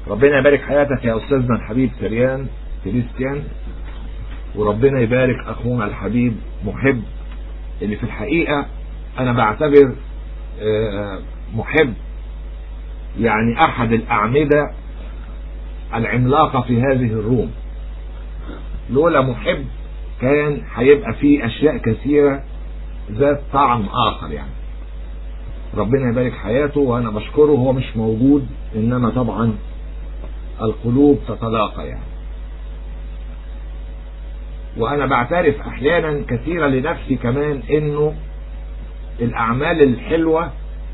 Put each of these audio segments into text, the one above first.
ربنا يبارك حياتك يا أستاذنا الحبيب سريان كريستيان وربنا يبارك أخونا الحبيب محب اللي في الحقيقة أنا بعتبر محب يعني أحد الأعمدة العملاقة في هذه الروم لولا محب كان هيبقى فيه أشياء كثيرة ذات طعم آخر يعني ربنا يبارك حياته وأنا بشكره هو مش موجود إنما طبعا القلوب تتلاقى يعني وأنا بعترف أحيانا كثيرا لنفسي كمان إنه الأعمال الحلوة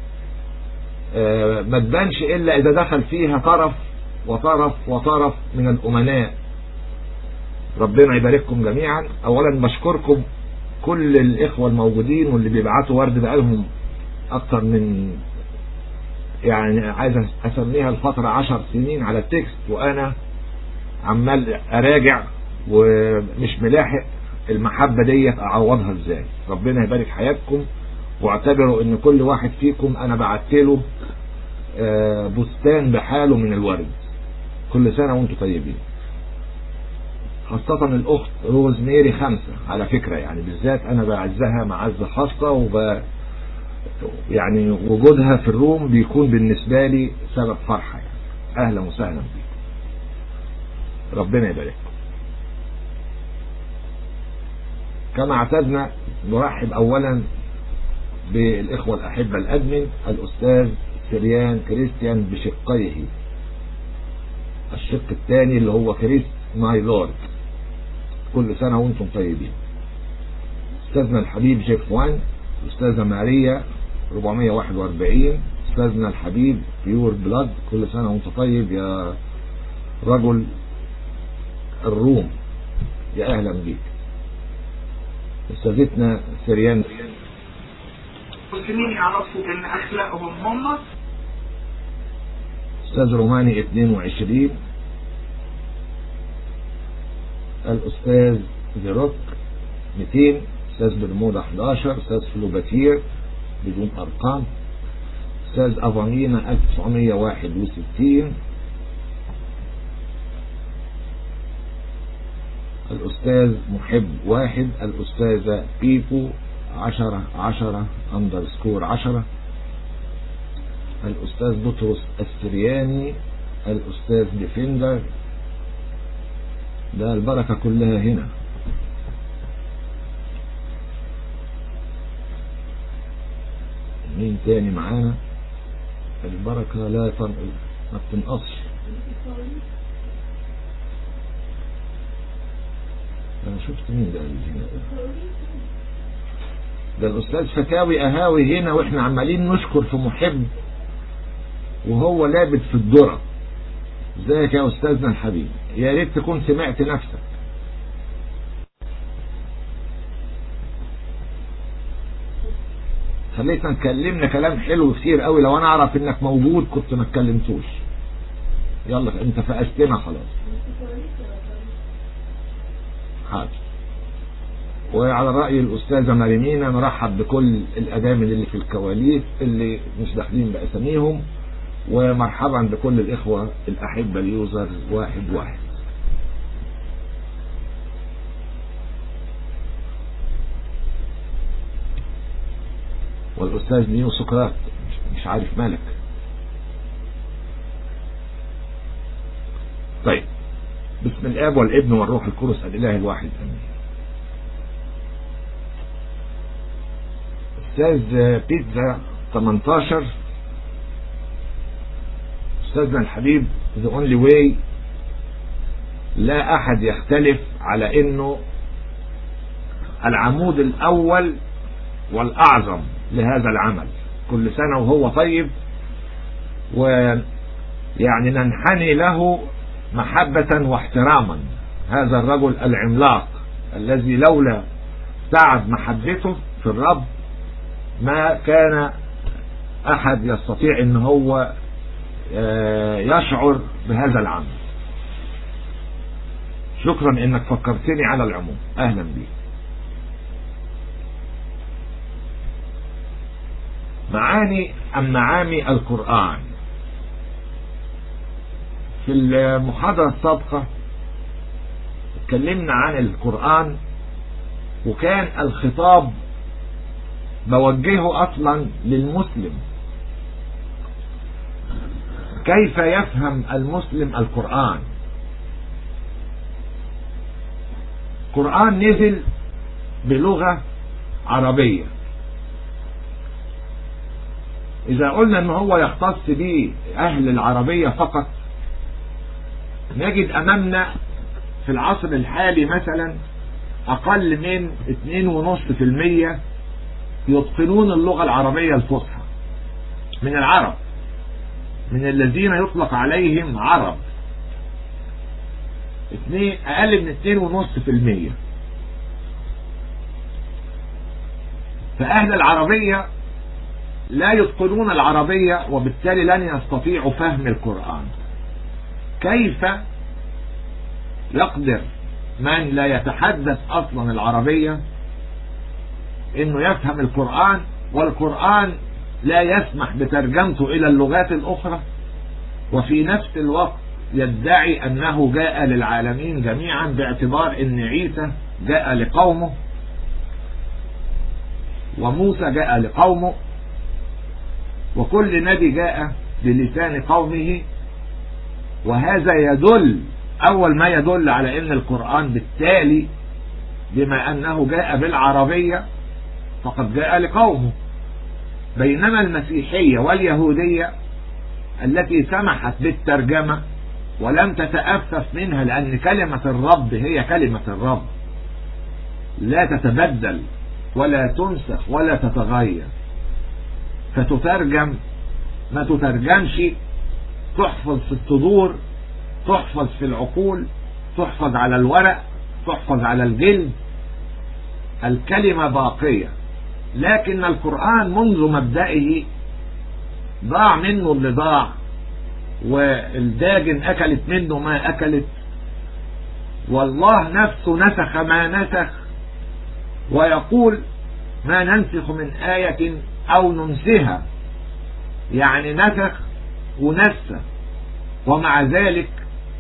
ما تبانش إلا إذا دخل فيها طرف وطرف وطرف من الأمناء ربنا يبارككم جميعا أولا بشكركم كل الإخوة الموجودين واللي بيبعتوا ورد بقالهم أكتر من يعني عايز أسميها الفترة عشر سنين على التكست وأنا عمال أراجع ومش ملاحق المحبة ديت أعوضها إزاي ربنا يبارك حياتكم واعتبروا ان كل واحد فيكم انا بعتله بستان بحاله من الورد كل سنة وانتم طيبين خاصة الاخت روز ميري خمسة على فكرة يعني بالذات انا بعزها معزة خاصة وب يعني وجودها في الروم بيكون بالنسبة لي سبب فرحة يعني اهلا وسهلا بيكم ربنا يبارك كما اعتدنا نرحب اولا بالإخوة الأحبة الأدمن الأستاذ سريان كريستيان بشقيه الشق الثاني اللي هو كريست ماي لورد كل سنة وانتم طيبين أستاذنا الحبيب جيف وان أستاذة ماريا 441 أستاذنا الحبيب بيور بلاد كل سنة وانت طيب يا رجل الروم يا أهلا بيك أستاذتنا سريان المسلمين يعرفوا ان اخلاقهم هم استاذ روماني 22 الاستاذ زيروك 200 استاذ برمودا 11 استاذ فلوباتير بدون ارقام استاذ افانينا 1961 الاستاذ محب واحد الاستاذة بيبو عشرة عشرة اندرسكور عشرة الأستاذ بطرس السرياني الأستاذ ديفندر ده البركة كلها هنا مين تاني معانا البركة لا تنقل ما بتنقصش انا شفت مين ده اللي هنا ده ده الاستاذ فتاوي اهاوي هنا واحنا عمالين نشكر في محب وهو لابد في الذره ازيك يا استاذنا الحبيب يا ريت تكون سمعت نفسك خليتنا نكلمنا كلام حلو كتير قوي لو انا اعرف انك موجود كنت ما اتكلمتوش يلا انت فقستنا خلاص حاضر وعلى رأي الأستاذة مريمينا نرحب بكل الأدامن اللي في الكواليس اللي مش داخلين بأساميهم ومرحبا بكل الإخوة الأحبة اليوزر واحد واحد والأستاذ نيو سقراط مش عارف مالك طيب بسم الآب والابن والروح القدس الإله الواحد أمين أستاذ بيتزا 18 أستاذنا الحبيب The Only Way لا أحد يختلف على أنه العمود الأول والأعظم لهذا العمل كل سنة وهو طيب ويعني ننحني له محبة واحتراما هذا الرجل العملاق الذي لولا سعد محبته في الرب ما كان احد يستطيع ان هو يشعر بهذا العمل شكرا انك فكرتني على العموم اهلا بيك معاني ام معاني القرآن في المحاضرة السابقة اتكلمنا عن القرآن وكان الخطاب بوجهه أصلا للمسلم كيف يفهم المسلم القرآن القرآن نزل بلغة عربية إذا قلنا أن هو يختص به أهل العربية فقط نجد أمامنا في العصر الحالي مثلا أقل من 2.5% يتقنون اللغة العربية الفصحى من العرب من الذين يطلق عليهم عرب أقل من 2.5% فأهل العربية لا يتقنون العربية وبالتالي لن يستطيعوا فهم القرآن كيف يقدر من لا يتحدث أصلا العربية انه يفهم القرآن والقرآن لا يسمح بترجمته الى اللغات الاخرى وفي نفس الوقت يدعي انه جاء للعالمين جميعا باعتبار ان عيسى جاء لقومه وموسى جاء لقومه وكل نبي جاء بلسان قومه وهذا يدل اول ما يدل على ان القرآن بالتالي بما انه جاء بالعربية فقد جاء لقومه بينما المسيحية واليهودية التي سمحت بالترجمة ولم تتأفف منها لأن كلمة الرب هي كلمة الرب لا تتبدل ولا تنسخ ولا تتغير فتترجم ما تترجمش تحفظ في الصدور تحفظ في العقول تحفظ على الورق تحفظ على الجلد الكلمة باقية لكن القرآن منذ مبدئه ضاع منه اللي ضاع والداجن أكلت منه ما أكلت والله نفسه نسخ ما نسخ ويقول ما ننسخ من آية أو ننسها يعني نسخ ونسى ومع ذلك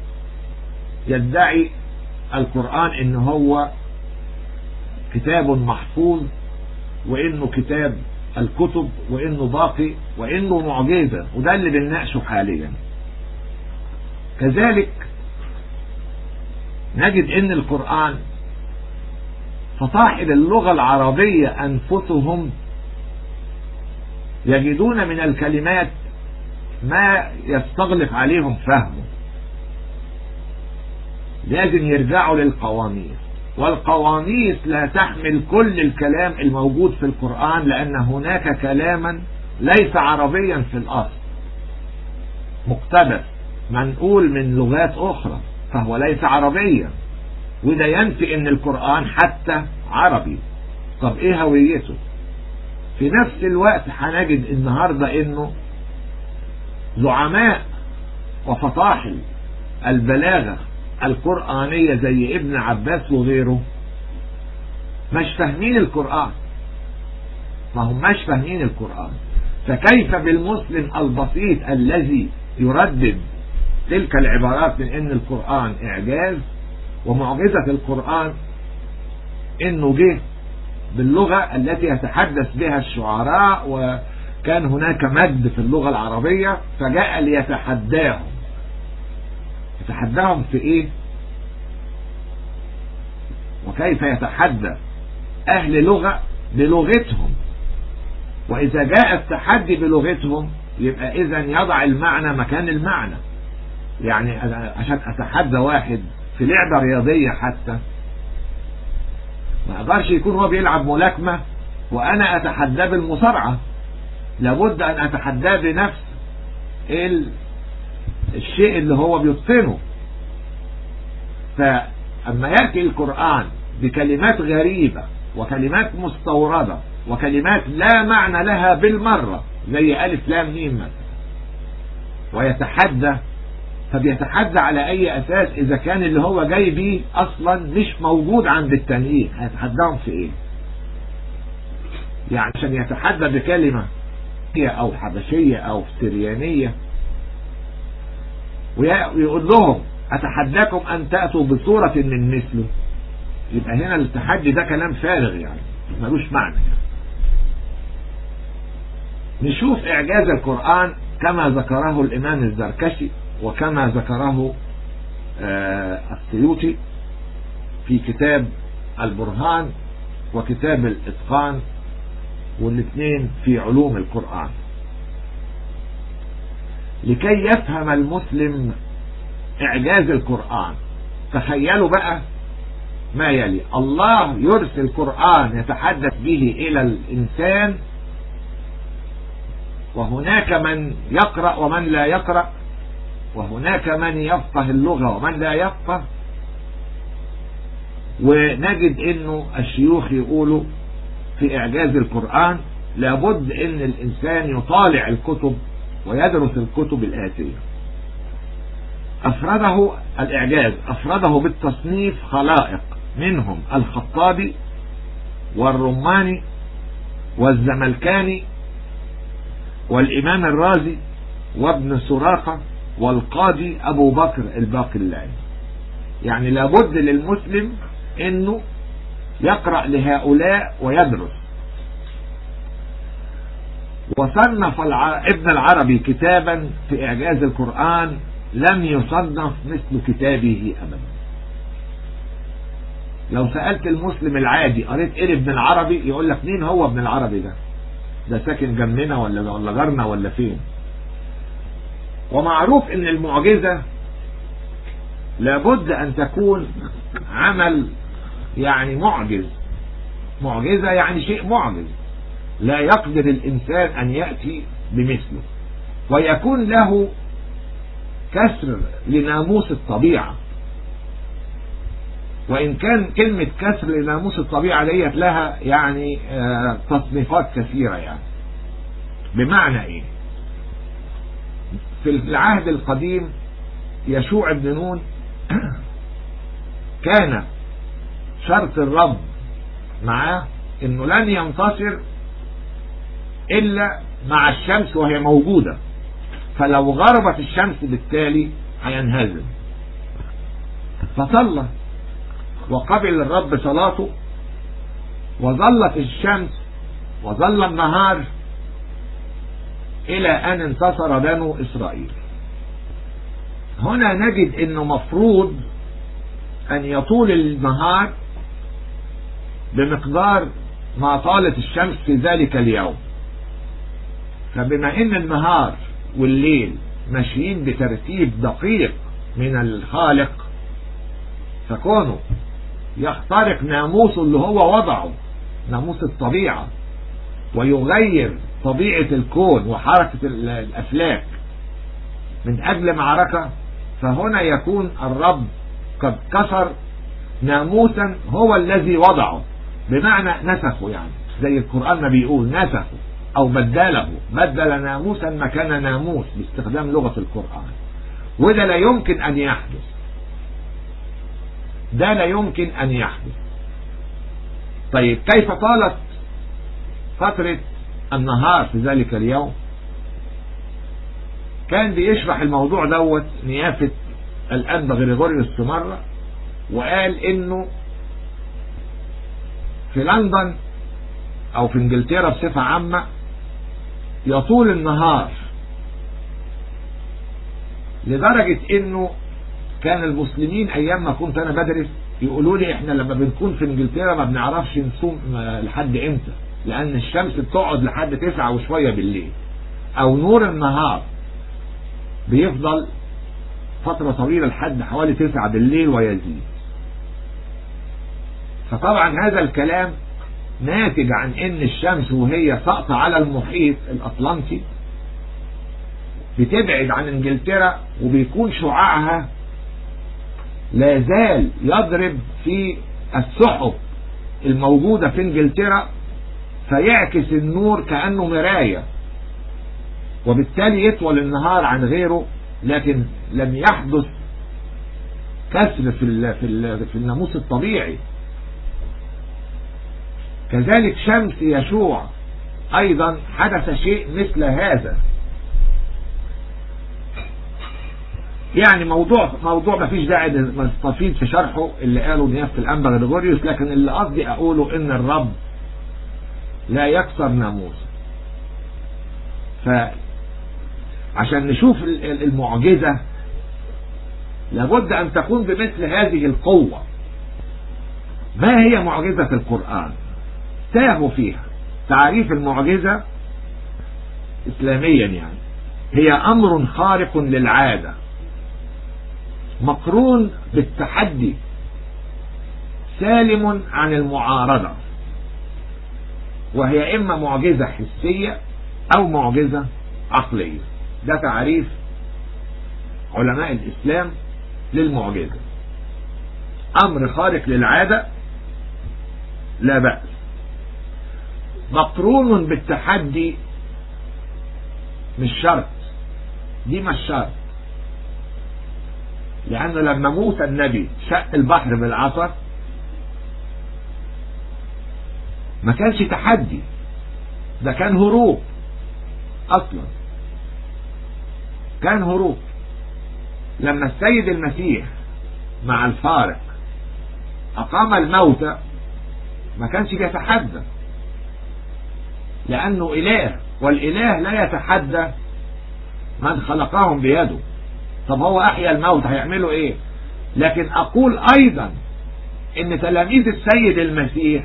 يدعي القرآن ان هو كتاب محفوظ وانه كتاب الكتب وانه باقي وانه معجزة وده اللي بنناقشه حاليا كذلك نجد ان القرآن فصاحب اللغة العربية انفسهم يجدون من الكلمات ما يستغلق عليهم فهمه لازم يرجعوا للقواميس والقواميس لا تحمل كل الكلام الموجود في القرآن لأن هناك كلاما ليس عربيا في الأصل مقتبس منقول من لغات أخرى فهو ليس عربيا وده ينفي ان القرآن حتى عربي طب ايه هويته في نفس الوقت هنجد النهاردة انه زعماء وفطاحل البلاغة القرآنية زي ابن عباس وغيره مش فاهمين القرآن ما هم مش فاهمين القرآن فكيف بالمسلم البسيط الذي يردد تلك العبارات من ان القرآن اعجاز ومعجزة القرآن انه جه باللغة التي يتحدث بها الشعراء وكان هناك مد في اللغة العربية فجاء ليتحداهم يتحداهم في ايه وكيف يتحدى اهل لغة بلغتهم واذا جاء التحدي بلغتهم يبقى اذا يضع المعنى مكان المعنى يعني عشان اتحدى واحد في لعبة رياضية حتى ما اقدرش يكون هو بيلعب ملاكمة وانا اتحداه بالمصارعة لابد ان اتحداه بنفس الشيء اللي هو بيتقنه فأما يأتي القرآن بكلمات غريبة وكلمات مستوردة وكلمات لا معنى لها بالمرة زي ألف لام ميم مثلا ويتحدى فبيتحدى على أي أساس إذا كان اللي هو جاي بيه أصلا مش موجود عند التانيين هيتحداهم في إيه يعني عشان يتحدى بكلمة أو حبشية أو سريانية ويقول لهم أتحداكم أن تأتوا بصورة من مثله يبقى هنا التحدي ده كلام فارغ يعني ملوش معنى يعني. نشوف إعجاز القرآن كما ذكره الإمام الزركشي وكما ذكره آه السيوطي في كتاب البرهان وكتاب الإتقان والاثنين في علوم القرآن لكي يفهم المسلم إعجاز القرآن تخيلوا بقى ما يلي الله يرسل قرآن يتحدث به إلى الإنسان وهناك من يقرأ ومن لا يقرأ وهناك من يفقه اللغة ومن لا يفقه ونجد انه الشيوخ يقولوا في اعجاز القرآن لابد ان الانسان يطالع الكتب ويدرس الكتب الآتية افرده الاعجاز افرده بالتصنيف خلائق منهم الخطابي والرماني والزملكاني والامام الرازي وابن سراقة والقاضي ابو بكر الباقلاني يعني لابد للمسلم انه يقرأ لهؤلاء ويدرس وصنف الع... ابن العربي كتابا في اعجاز القرآن لم يصنف مثل كتابه ابدا لو سألت المسلم العادي قريت ايه ابن العربي يقول لك مين هو ابن العربي ده ده ساكن جنبنا ولا ولا جارنا ولا فين ومعروف ان المعجزة لابد ان تكون عمل يعني معجز معجزة يعني شيء معجز لا يقدر الانسان ان يأتي بمثله ويكون له كسر لناموس الطبيعة وإن كان كلمة كسر لناموس الطبيعة ديت لها يعني آه تصنيفات كثيرة يعني بمعنى إيه في العهد القديم يشوع بن نون كان شرط الرب معاه انه لن ينتصر الا مع الشمس وهي موجودة فلو غربت الشمس بالتالي هينهزم فصلى وقبل الرب صلاته وظلت الشمس وظل النهار الى ان انتصر بنو اسرائيل هنا نجد انه مفروض ان يطول النهار بمقدار ما طالت الشمس في ذلك اليوم فبما ان النهار والليل ماشيين بترتيب دقيق من الخالق فكونه يخترق ناموسه اللي هو وضعه ناموس الطبيعة ويغير طبيعة الكون وحركة الأفلاك من أجل معركة فهنا يكون الرب قد كسر ناموسا هو الذي وضعه بمعنى نسخه يعني زي القرآن ما بيقول نسخه أو بدله بدل ناموسا مكان ناموس باستخدام لغة القرآن وده لا يمكن أن يحدث ده لا يمكن أن يحدث طيب كيف طالت فترة النهار في ذلك اليوم كان بيشرح الموضوع دوت نيافة الأنبا غريغوريوس مرة وقال انه في لندن او في انجلترا بصفة عامة يطول النهار لدرجة انه كان المسلمين ايام ما كنت انا بدرس يقولوا لي احنا لما بنكون في انجلترا ما بنعرفش نصوم لحد امتى لان الشمس بتقعد لحد تسعة وشوية بالليل او نور النهار بيفضل فترة طويلة لحد حوالي تسعة بالليل ويزيد فطبعا هذا الكلام ناتج عن ان الشمس وهي ساقطة على المحيط الاطلنطي بتبعد عن انجلترا وبيكون شعاعها لا زال يضرب في السحب الموجودة في انجلترا فيعكس النور كأنه مراية وبالتالي يطول النهار عن غيره لكن لم يحدث كسر في ال في ال في الناموس الطبيعي كذلك شمس يشوع ايضا حدث شيء مثل هذا يعني موضوع موضوع ما فيش داعي نستفيد في شرحه اللي قاله نيافة الأنبا غريغوريوس لكن اللي قصدي أقوله إن الرب لا يكسر ناموس فعشان نشوف المعجزة لابد أن تكون بمثل هذه القوة ما هي معجزة القرآن تاهوا فيها تعريف المعجزة إسلاميا يعني هي أمر خارق للعادة مقرون بالتحدي سالم عن المعارضة وهي إما معجزة حسية أو معجزة عقلية ده تعريف علماء الإسلام للمعجزة أمر خارق للعادة لا بأس مقرون بالتحدي مش شرط دي مش شرط لأنه لما موسى النبي شق البحر بالعصا ما كانش تحدي ده كان هروب أصلا كان هروب لما السيد المسيح مع الفارق أقام الموتى ما كانش بيتحدى لأنه إله والإله لا يتحدى من خلقهم بيده طب هو أحيا الموت هيعملوا إيه لكن أقول أيضا إن تلاميذ السيد المسيح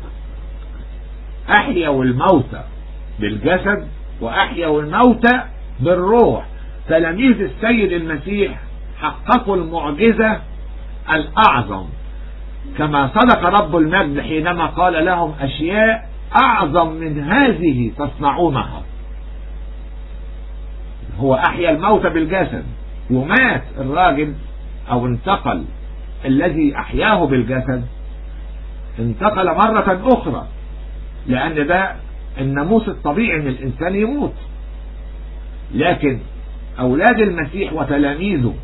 أحيوا الموتى بالجسد وأحيوا الموتى بالروح تلاميذ السيد المسيح حققوا المعجزة الأعظم كما صدق رب المجد حينما قال لهم أشياء أعظم من هذه تصنعونها هو أحيا الموت بالجسد ومات الراجل أو انتقل الذي أحياه بالجسد انتقل مرة أخرى لأن ده الناموس الطبيعي ان الإنسان يموت لكن أولاد المسيح وتلاميذه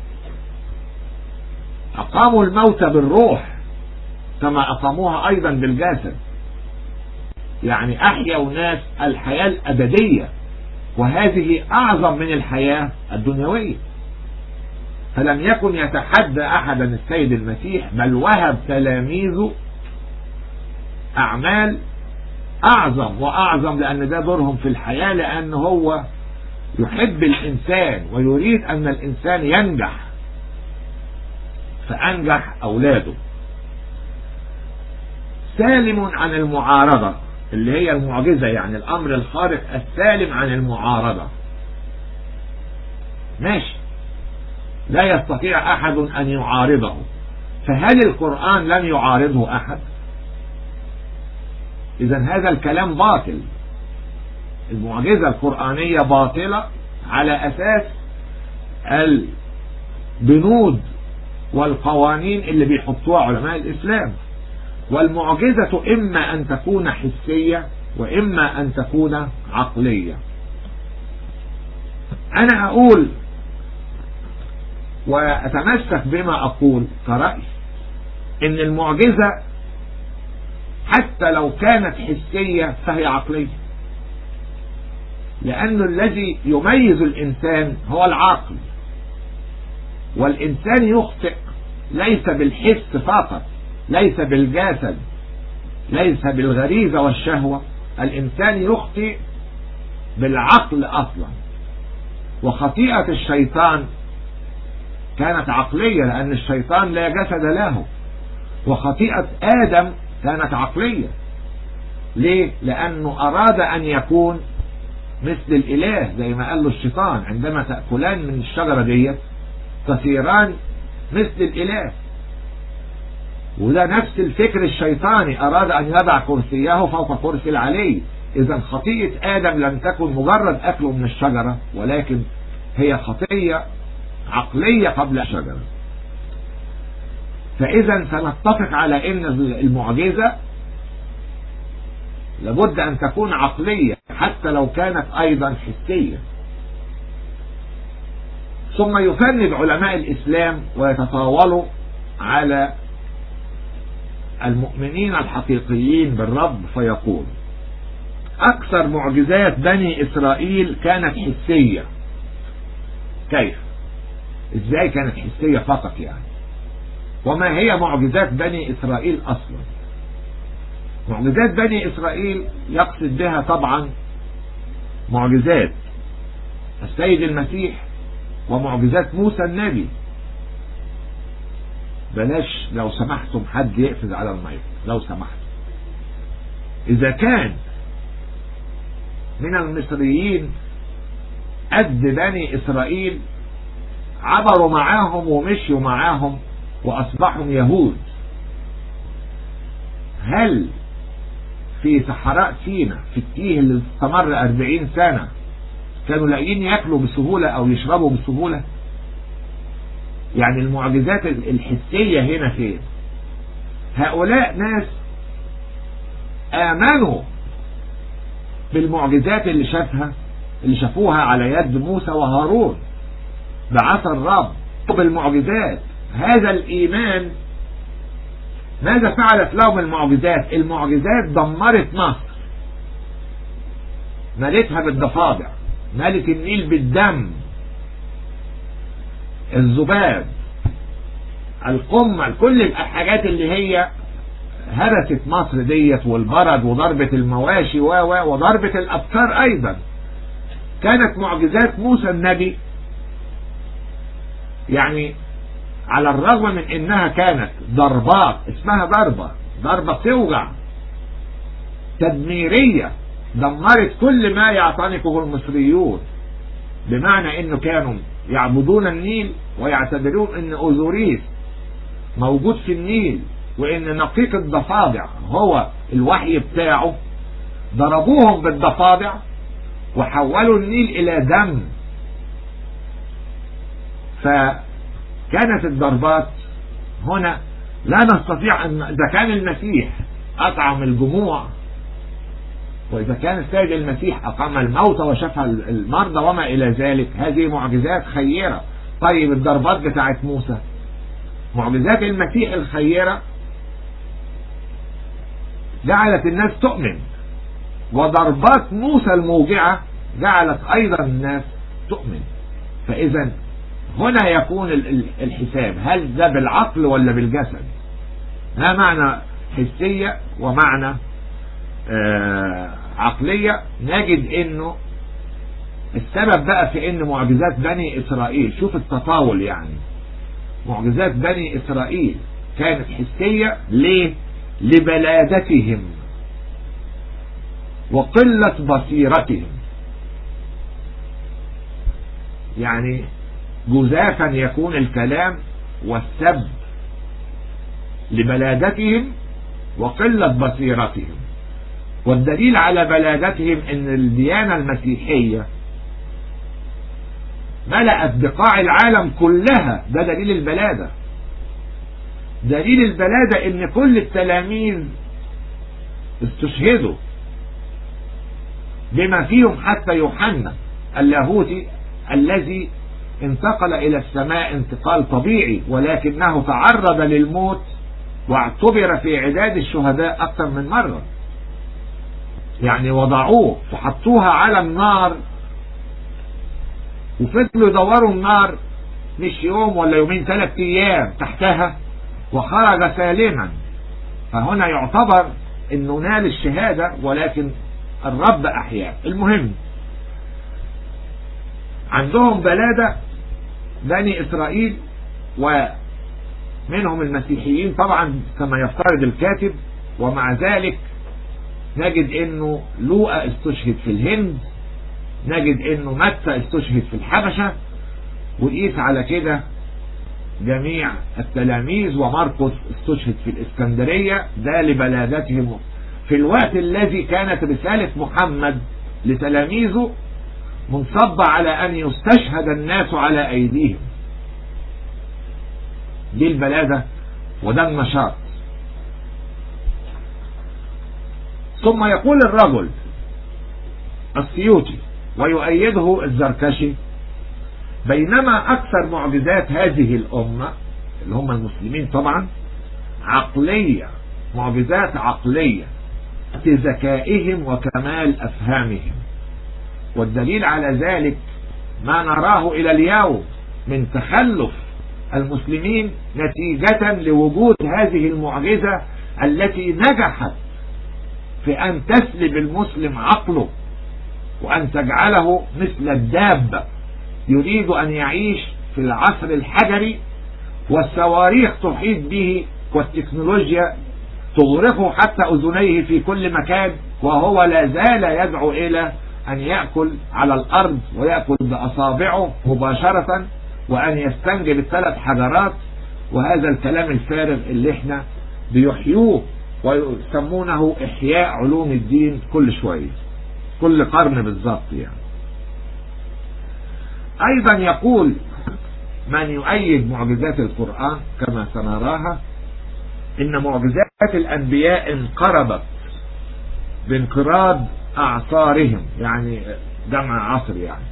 أقاموا الموت بالروح كما أقاموها أيضا بالجسد يعني أحيوا ناس الحياة الأبدية وهذه أعظم من الحياة الدنيوية فلم يكن يتحدى أحدا السيد المسيح بل وهب تلاميذه أعمال أعظم وأعظم لأن ده دورهم في الحياة لأن هو يحب الإنسان ويريد أن الإنسان ينجح فأنجح أولاده سالم عن المعارضة اللي هي المعجزة يعني الأمر الخارق السالم عن المعارضة ماشي لا يستطيع أحد أن يعارضه فهل القرآن لم يعارضه أحد إذا هذا الكلام باطل المعجزة القرآنية باطلة على أساس البنود والقوانين اللي بيحطوها علماء الإسلام والمعجزة إما أن تكون حسية وإما أن تكون عقلية أنا أقول وأتمسك بما أقول كرأي إن المعجزة حتى لو كانت حسية فهي عقلية لأن الذي يميز الإنسان هو العقل والإنسان يخطئ ليس بالحس فقط ليس بالجسد ليس بالغريزة والشهوة الإنسان يخطئ بالعقل أصلا وخطيئة الشيطان كانت عقلية لأن الشيطان لا جسد له وخطيئة آدم كانت عقلية ليه؟ لأنه أراد أن يكون مثل الإله زي ما قال له الشيطان عندما تأكلان من الشجرة ديت تصيران مثل الإله وده نفس الفكر الشيطاني أراد أن يضع كرسيه فوق كرسي العلي إذا خطية آدم لم تكن مجرد أكله من الشجرة ولكن هي خطية عقلية قبل الشجرة فإذا سنتفق على أن المعجزة لابد أن تكون عقلية حتى لو كانت أيضا حسية ثم يفند علماء الإسلام ويتطاولوا على المؤمنين الحقيقيين بالرب فيقول أكثر معجزات بني إسرائيل كانت حسية كيف ازاي كانت حسية فقط يعني وما هي معجزات بني إسرائيل أصلا معجزات بني إسرائيل يقصد بها طبعا معجزات السيد المسيح ومعجزات موسى النبي بلاش لو سمحتم حد يقفز على المايك لو سمحتم إذا كان من المصريين قد بني إسرائيل عبروا معاهم ومشيوا معاهم وأصبحوا يهود هل في صحراء سينا في التيه اللي استمر أربعين سنة كانوا لاقيين ياكلوا بسهولة أو يشربوا بسهولة يعني المعجزات الحسية هنا فين هؤلاء ناس آمنوا بالمعجزات اللي شافها اللي شافوها على يد موسى وهارون بعث الرب بالمعجزات هذا الإيمان ماذا فعلت لهم المعجزات المعجزات دمرت مصر ملتها بالضفادع ملت النيل بالدم الذباب القمل كل الحاجات اللي هي هرست مصر ديت والبرد وضربة المواشي و وضربة الأبكار أيضا كانت معجزات موسى النبي يعني على الرغم من انها كانت ضربات اسمها ضربة ضربة توجع تدميرية دمرت كل ما يعتنقه المصريون بمعنى انه كانوا يعبدون النيل ويعتبرون ان اوزوريس موجود في النيل وان نقيق الضفادع هو الوحي بتاعه ضربوهم بالضفادع وحولوا النيل الى دم فكانت الضربات هنا لا نستطيع ان اذا كان المسيح اطعم الجموع واذا كان السيد المسيح اقام الموتى وشفى المرضى وما الى ذلك هذه معجزات خيرة طيب الضربات بتاعت موسى معجزات المسيح الخيرة جعلت الناس تؤمن وضربات موسى الموجعة جعلت ايضا الناس تؤمن فاذا هنا يكون الحساب هل ده بالعقل ولا بالجسد ما معنى حسية ومعنى آه عقلية نجد انه السبب بقى في ان معجزات بني اسرائيل شوف التطاول يعني معجزات بني اسرائيل كانت حسية ليه لبلادتهم وقلة بصيرتهم يعني جزافا يكون الكلام والسب لبلادتهم وقلة بصيرتهم والدليل على بلادتهم ان الديانة المسيحية ملأت بقاع العالم كلها ده دليل البلادة دليل البلادة ان كل التلاميذ استشهدوا بما فيهم حتى يوحنا اللاهوتي الذي انتقل الى السماء انتقال طبيعي ولكنه تعرض للموت واعتبر في عداد الشهداء اكثر من مرة يعني وضعوه وحطوها على النار وفضلوا يدوروا النار مش يوم ولا يومين ثلاث ايام تحتها وخرج سالما فهنا يعتبر انه نال الشهادة ولكن الرب احياه المهم عندهم بلادة بني اسرائيل ومنهم المسيحيين طبعا كما يفترض الكاتب ومع ذلك نجد انه لوقا استشهد في الهند نجد انه متى استشهد في الحبشة وقيس على كده جميع التلاميذ ومرقس استشهد في الاسكندرية ده لبلادتهم في الوقت الذي كانت رسالة محمد لتلاميذه منصبة على ان يستشهد الناس على ايديهم دي البلادة وده النشاط ثم يقول الرجل السيوطي ويؤيده الزركشي بينما أكثر معجزات هذه الأمة اللي هم المسلمين طبعا عقلية معجزات عقلية ذكائهم وكمال أفهامهم والدليل على ذلك ما نراه إلى اليوم من تخلف المسلمين نتيجة لوجود هذه المعجزة التي نجحت في أن تسلب المسلم عقله وأن تجعله مثل الدابة يريد أن يعيش في العصر الحجري والصواريخ تحيط به والتكنولوجيا تغرقه حتى أذنيه في كل مكان وهو لا زال يدعو إلى أن يأكل على الأرض ويأكل بأصابعه مباشرة وأن يستنجب الثلاث حجرات وهذا الكلام الفارغ اللي احنا بيحيوه ويسمونه إحياء علوم الدين كل شوية كل قرن بالظبط يعني أيضا يقول من يؤيد معجزات القرآن كما سنراها إن معجزات الأنبياء انقرضت بانقراض أعصارهم يعني جمع عصر يعني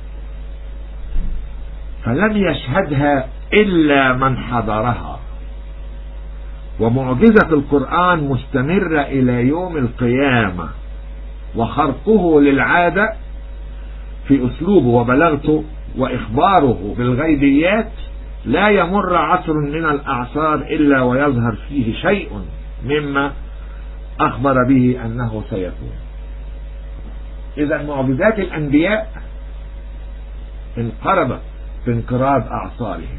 فلم يشهدها إلا من حضرها ومعجزة القرآن مستمرة إلى يوم القيامة وخرقه للعادة في أسلوبه وبلاغته وإخباره بالغيبيات لا يمر عصر من الأعصار إلا ويظهر فيه شيء مما أخبر به أنه سيكون إذا معجزات الأنبياء انقرضت بانقراض أعصارهم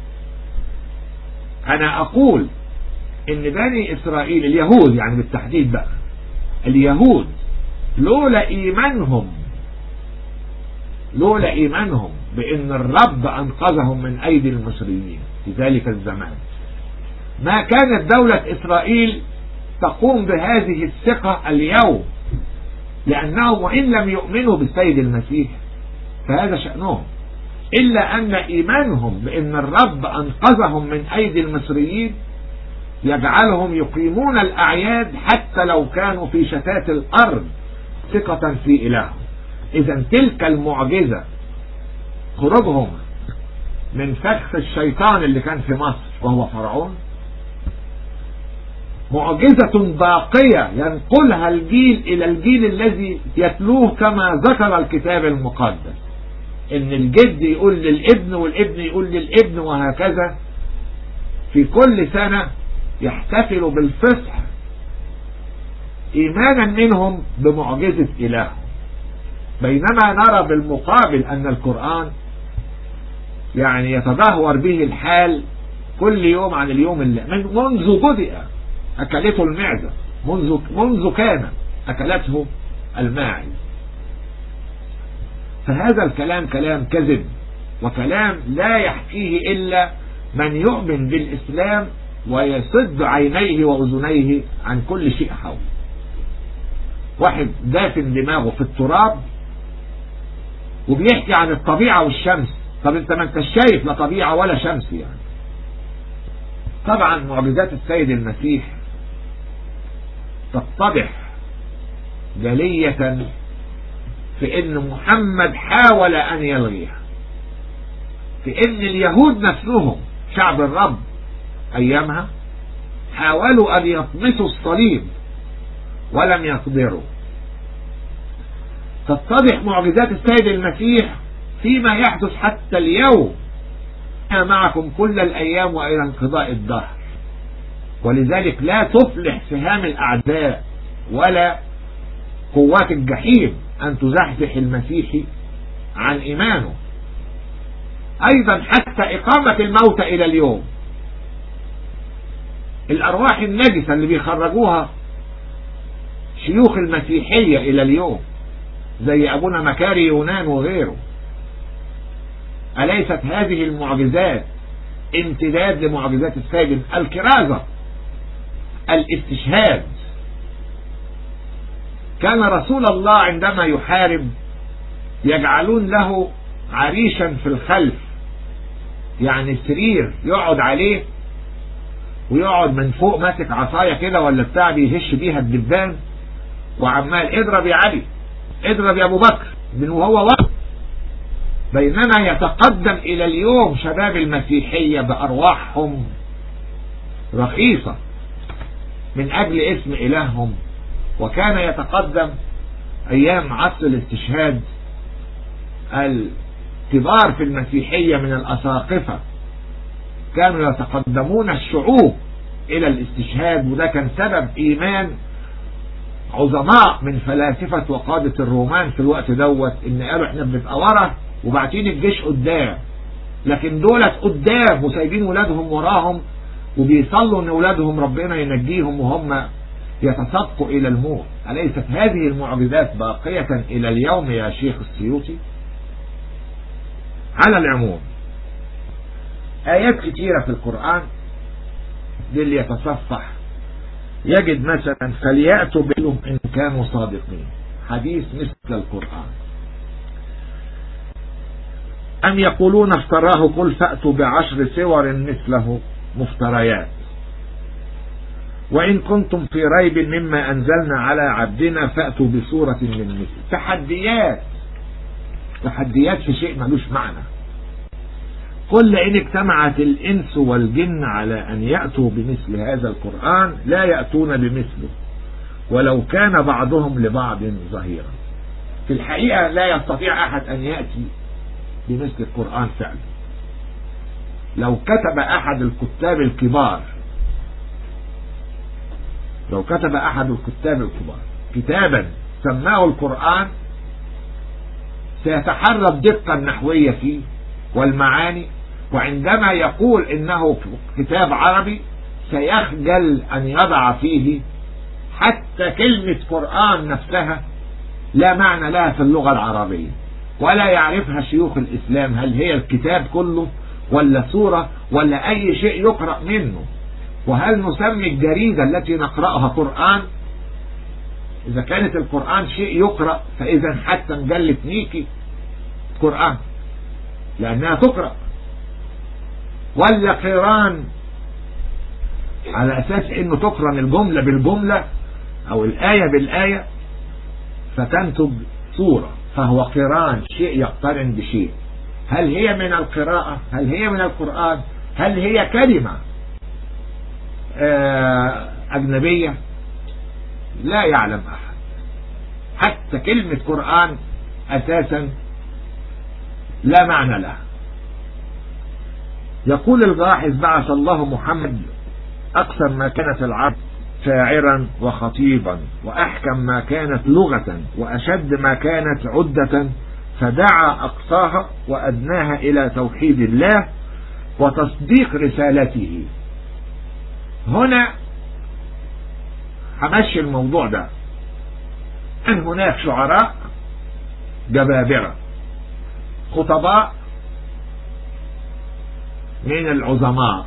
أنا أقول إن بني إسرائيل اليهود يعني بالتحديد بقى اليهود لولا إيمانهم لولا إيمانهم بأن الرب أنقذهم من أيدي المصريين في ذلك الزمان ما كانت دولة إسرائيل تقوم بهذه الثقة اليوم لأنهم وإن لم يؤمنوا بالسيد المسيح فهذا شأنهم إلا أن إيمانهم بأن الرب أنقذهم من أيدي المصريين يجعلهم يقيمون الأعياد حتى لو كانوا في شتات الأرض ثقة في إلههم إذا تلك المعجزة خروجهم من فخ الشيطان اللي كان في مصر وهو فرعون معجزة باقية ينقلها الجيل إلى الجيل الذي يتلوه كما ذكر الكتاب المقدس إن الجد يقول للابن والابن يقول للابن وهكذا في كل سنة يحتفلوا بالفصح إيمانا منهم بمعجزة إله بينما نرى بالمقابل أن القرآن يعني يتدهور به الحال كل يوم عن اليوم اللي من منذ بدأ أكلته المعدة منذ منذ كان أكلته الماعز فهذا الكلام كلام كذب وكلام لا يحكيه إلا من يؤمن بالإسلام ويسد عينيه وأذنيه عن كل شيء حوله واحد دافن دماغه في التراب وبيحكي عن الطبيعة والشمس طب انت ما انت شايف لا طبيعة ولا شمس يعني طبعا معجزات السيد المسيح تتضح جلية في ان محمد حاول ان يلغيها في ان اليهود نفسهم شعب الرب ايامها حاولوا ان يطمسوا الصليب ولم يقدروا تتضح معجزات السيد المسيح فيما يحدث حتى اليوم معكم كل الأيام وإلى انقضاء الدهر ولذلك لا تفلح سهام الأعداء ولا قوات الجحيم أن تزحزح المسيحي عن إيمانه أيضا حتى إقامة الموت إلى اليوم الأرواح النجسة اللي بيخرجوها شيوخ المسيحية إلى اليوم زي أبونا مكاري يونان وغيره أليست هذه المعجزات امتداد لمعجزات السيد الكرازة الاستشهاد كان رسول الله عندما يحارب يجعلون له عريشا في الخلف يعني سرير يقعد عليه ويقعد من فوق ماسك عصاية كده ولا بتاع بيهش بيها الدبان وعمال اضرب يا علي اضرب يا ابو بكر من وهو وقت بينما يتقدم الى اليوم شباب المسيحية بارواحهم رخيصة من اجل اسم الههم وكان يتقدم ايام عصر الاستشهاد كبار في المسيحية من الأساقفة كانوا يتقدمون الشعوب إلى الاستشهاد وده كان سبب إيمان عظماء من فلاسفة وقادة الرومان في الوقت دوت إن قالوا إحنا بنبقى ورا وبعتين الجيش قدام لكن دولت قدام وسايبين ولادهم وراهم وبيصلوا ان ولادهم ربنا ينجيهم وهم يتسابقوا الى الموت أليست هذه المعجزات باقية الى اليوم يا شيخ السيوطي على العموم آيات كتيرة في القرآن للي يتصفح يجد مثلا فليأتوا بهم إن كانوا صادقين حديث مثل القرآن أم يقولون افتراه قل فأتوا بعشر سور مثله مفتريات وإن كنتم في ريب مما أنزلنا على عبدنا فأتوا بصورة من مثل تحديات تحديات في شيء ملوش معنى قل إن اجتمعت الإنس والجن على أن يأتوا بمثل هذا القرآن لا يأتون بمثله ولو كان بعضهم لبعض ظهيرا في الحقيقة لا يستطيع أحد أن يأتي بمثل القرآن فعلا لو كتب أحد الكتاب الكبار لو كتب أحد الكتاب الكبار كتابا سماه القرآن سيتحرى الدقة النحوية فيه والمعاني وعندما يقول إنه كتاب عربي سيخجل أن يضع فيه حتى كلمة قرآن نفسها لا معنى لها في اللغة العربية ولا يعرفها شيوخ الإسلام هل هي الكتاب كله ولا سورة ولا أي شيء يقرأ منه وهل نسمي الجريدة التي نقرأها قرآن إذا كانت القرآن شيء يقرأ فإذا حتى مجلة ميكي قرآن لأنها تقرأ ولا قران على أساس إنه تقرن الجملة بالجملة أو الآية بالآية فتنتج صورة فهو قران شيء يقترن بشيء هل هي من القراءة هل هي من القرآن هل هي كلمة أجنبية لا يعلم أحد حتى كلمة قرآن أساسا لا معنى لها يقول الباحث بعث الله محمد أكثر ما كانت العرب شاعرا وخطيبا وأحكم ما كانت لغة وأشد ما كانت عدة فدعا أقصاها وأدناها إلى توحيد الله وتصديق رسالته هنا همشي الموضوع ده أن هناك شعراء جبابرة خطباء من العظماء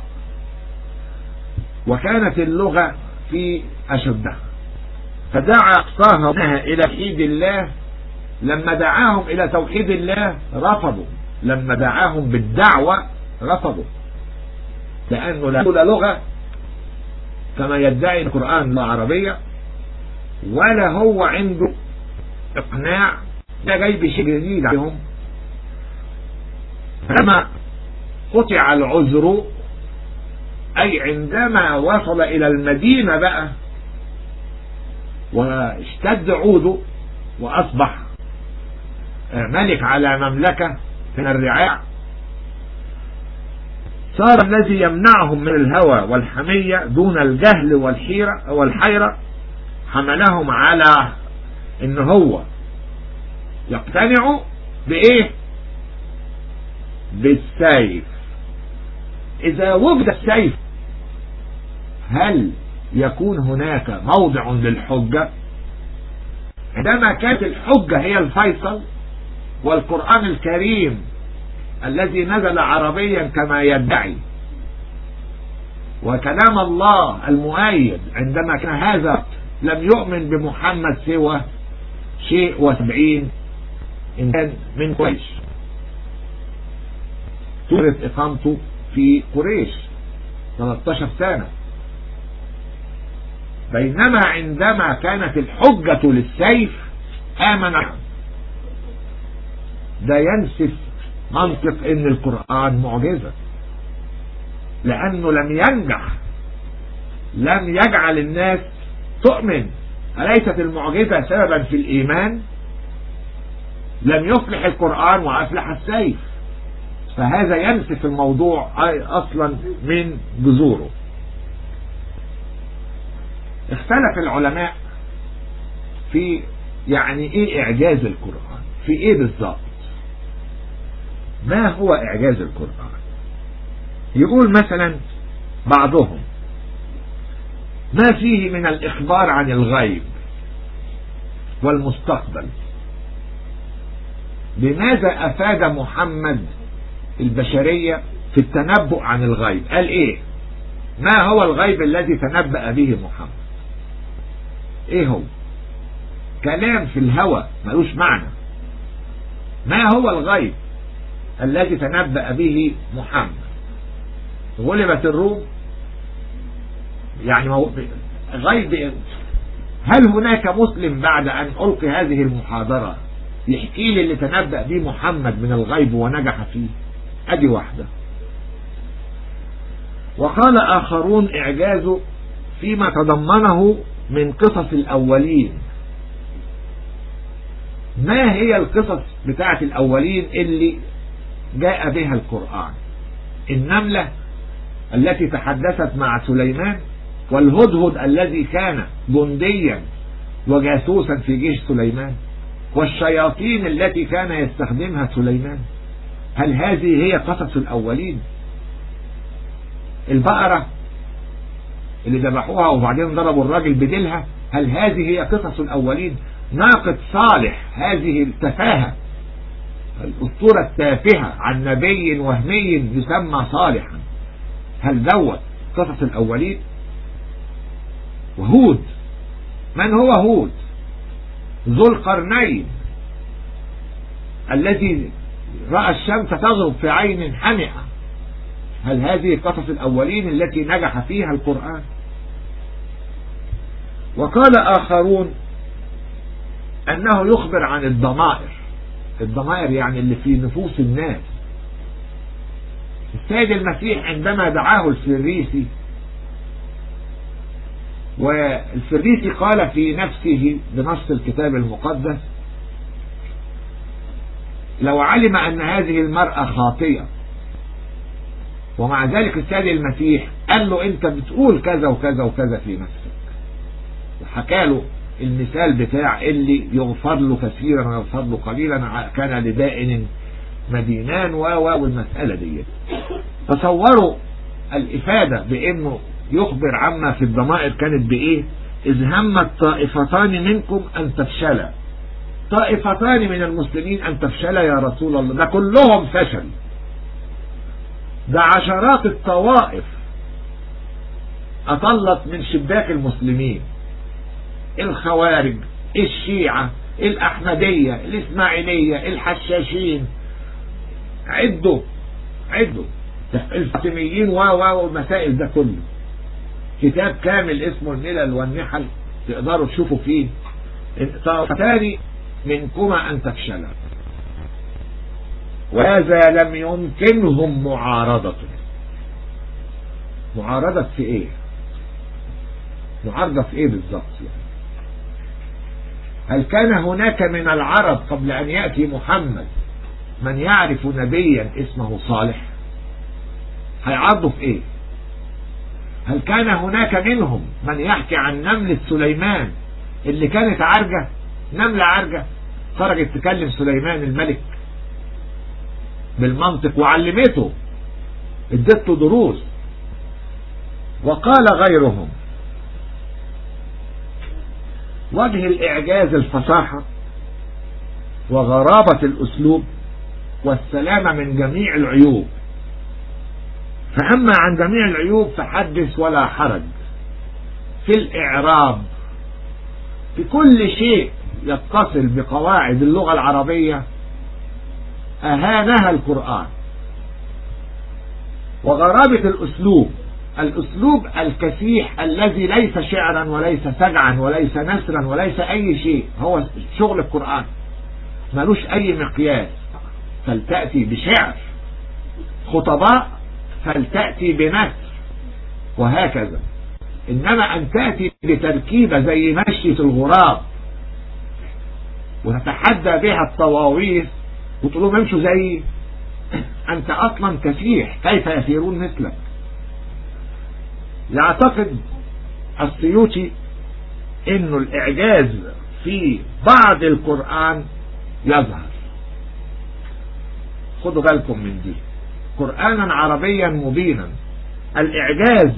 وكانت اللغة في أشدها فدعا أقصاها إلى توحيد الله لما دعاهم إلى توحيد الله رفضوا لما دعاهم بالدعوة رفضوا لأنه لا لغة كما يدعي القرآن لا عربية ولا هو عنده إقناع ده جاي بشيء جديد عليهم فلما قطع العذر أي عندما وصل إلى المدينة بقى واشتد عوده وأصبح ملك على مملكة من الرعاع صار الذي يمنعهم من الهوى والحمية دون الجهل والحيرة والحيرة حملهم على ان هو يقتنعوا بايه بالسيف اذا وجد السيف هل يكون هناك موضع للحجة عندما كانت الحجة هي الفيصل والقرآن الكريم الذي نزل عربيا كما يدعي وكلام الله المؤيد عندما كان هذا لم يؤمن بمحمد سوى شيء وسبعين إنسان من قريش تورث إقامته في قريش 13 سنة بينما عندما كانت الحجة للسيف آمن ده ينسف منطق ان القرآن معجزة لانه لم ينجح لم يجعل الناس تؤمن أليست المعجزة سببا في الإيمان لم يفلح القرآن وأفلح السيف فهذا ينسف الموضوع أصلا من جذوره اختلف العلماء في يعني ايه اعجاز القرآن في ايه بالظبط ما هو اعجاز القرآن يقول مثلا بعضهم ما فيه من الاخبار عن الغيب والمستقبل لماذا افاد محمد البشرية في التنبؤ عن الغيب قال ايه ما هو الغيب الذي تنبأ به محمد ايه هو كلام في الهوى ملوش معنى ما هو الغيب الذي تنبأ به محمد غلبت الروم يعني غيب هل هناك مسلم بعد أن ألقي هذه المحاضرة يحكي لي اللي تنبأ به محمد من الغيب ونجح فيه أدي واحدة وقال آخرون إعجازه فيما تضمنه من قصص الأولين ما هي القصص بتاعت الأولين اللي جاء بها القرآن النملة التي تحدثت مع سليمان والهدهد الذي كان جنديا وجاسوسا في جيش سليمان والشياطين التي كان يستخدمها سليمان هل هذه هي قصص الأولين البقرة اللي ذبحوها وبعدين ضربوا الراجل بديلها هل هذه هي قصص الأولين ناقة صالح هذه التفاهة الأسطورة التافهة عن نبي وهمي يسمى صالحا هل دوت قصص الأولين وهود من هو هود ذو القرنين الذي رأى الشمس تغرب في عين حمئة هل هذه قصص الأولين التي نجح فيها القرآن وقال آخرون أنه يخبر عن الضمائر الضمائر يعني اللي في نفوس الناس السيد المسيح عندما دعاه الفريسي والفريسي قال في نفسه بنص الكتاب المقدس لو علم أن هذه المرأة خاطئة ومع ذلك السيد المسيح قال له أنت بتقول كذا وكذا وكذا في نفسك وحكى له المثال بتاع اللي يغفر له كثيرا ويغفر له قليلا كان لدائن مدينان و والمسألة دي تصوروا الإفادة بأنه يخبر عما في الضمائر كانت بإيه إذ همت طائفتان منكم أن تفشلا طائفتان من المسلمين أن تفشلا يا رسول الله ده كلهم فشل ده عشرات الطوائف أطلت من شباك المسلمين الخوارج الشيعة الأحمدية الإسماعيلية الحشاشين عدوا عدوا الفاطميين و و والمسائل ده كله كتاب كامل اسمه الملل والنحل تقدروا تشوفوا فيه طائفتان منكما أن تفشلا وهذا لم يمكنهم معارضته معارضة في ايه معارضة في ايه بالظبط يعني هل كان هناك من العرب قبل أن يأتي محمد من يعرف نبيا اسمه صالح هيعرضوا في ايه هل كان هناك منهم من يحكي عن نملة سليمان اللي كانت عرجة نملة عرجة خرجت تكلم سليمان الملك بالمنطق وعلمته ادته دروس وقال غيرهم وجه الإعجاز الفصاحة وغرابة الأسلوب والسلامة من جميع العيوب فأما عن جميع العيوب فحدث ولا حرج في الإعراب في كل شيء يتصل بقواعد اللغة العربية أهانها القرآن وغرابة الأسلوب الأسلوب الكسيح الذي ليس شعرا وليس سجعا وليس نسرا وليس أي شيء هو شغل القرآن ملوش أي مقياس فلتأتي بشعر خطباء فلتأتي بنسر وهكذا إنما أن تأتي بتركيبة زي مشية الغراب وتتحدى بها الطواويس وتقول لهم امشوا زي أنت أصلا كسيح كيف يسيرون مثلك يعتقد السيوطي انه الاعجاز في بعض القرآن يظهر خدوا بالكم من دي قرآنا عربيا مبينا الاعجاز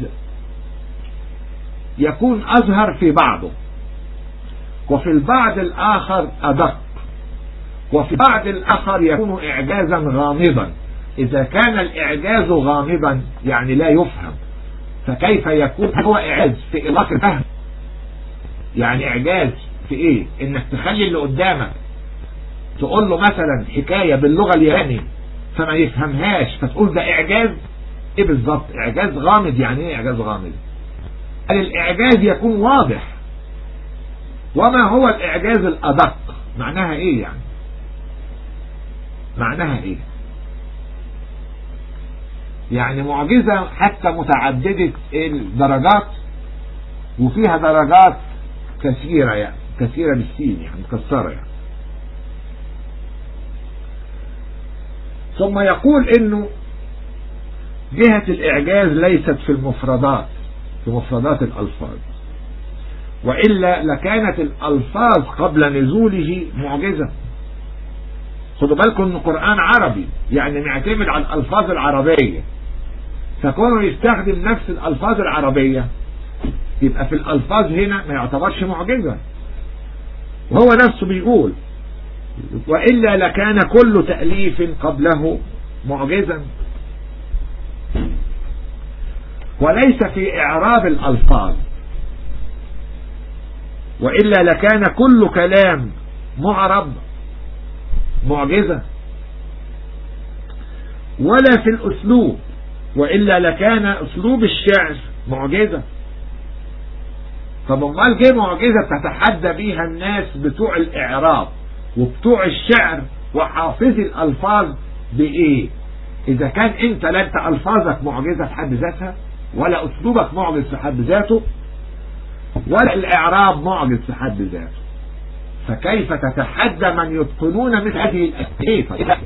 يكون اظهر في بعضه وفي البعض الاخر ادق وفي بعض الاخر يكون اعجازا غامضا اذا كان الاعجاز غامضا يعني لا يفهم فكيف يكون هو اعجاز في اطلاق الفهم يعني اعجاز في ايه انك تخلي اللي قدامك تقول له مثلا حكاية باللغة اليابانية فما يفهمهاش فتقول ده اعجاز ايه بالظبط اعجاز غامض يعني ايه اعجاز غامض قال الاعجاز يكون واضح وما هو الاعجاز الادق معناها ايه يعني معناها ايه يعني معجزة حتى متعددة الدرجات وفيها درجات كثيرة يعني كثيرة بالسين يعني مكسرة يعني ثم يقول انه جهة الاعجاز ليست في المفردات في مفردات الالفاظ وإلا لكانت الألفاظ قبل نزوله معجزة خدوا بالكم ان القرآن عربي يعني معتمد على الألفاظ العربية فكونه يستخدم نفس الألفاظ العربية يبقى في الألفاظ هنا ما يعتبرش معجزة وهو نفسه بيقول وإلا لكان كل تأليف قبله معجزا وليس في إعراب الألفاظ وإلا لكان كل كلام معرب معجزة ولا في الأسلوب وإلا لكان أسلوب الشعر معجزة طب امال جه معجزة تتحدى بيها الناس بتوع الإعراب وبتوع الشعر وحافظي الألفاظ بإيه إذا كان أنت لا أنت ألفاظك معجزة في حد ذاتها ولا أسلوبك معجز في حد ذاته ولا الإعراب معجز في حد ذاته فكيف تتحدى من يتقنون مثل هذه الأسئلة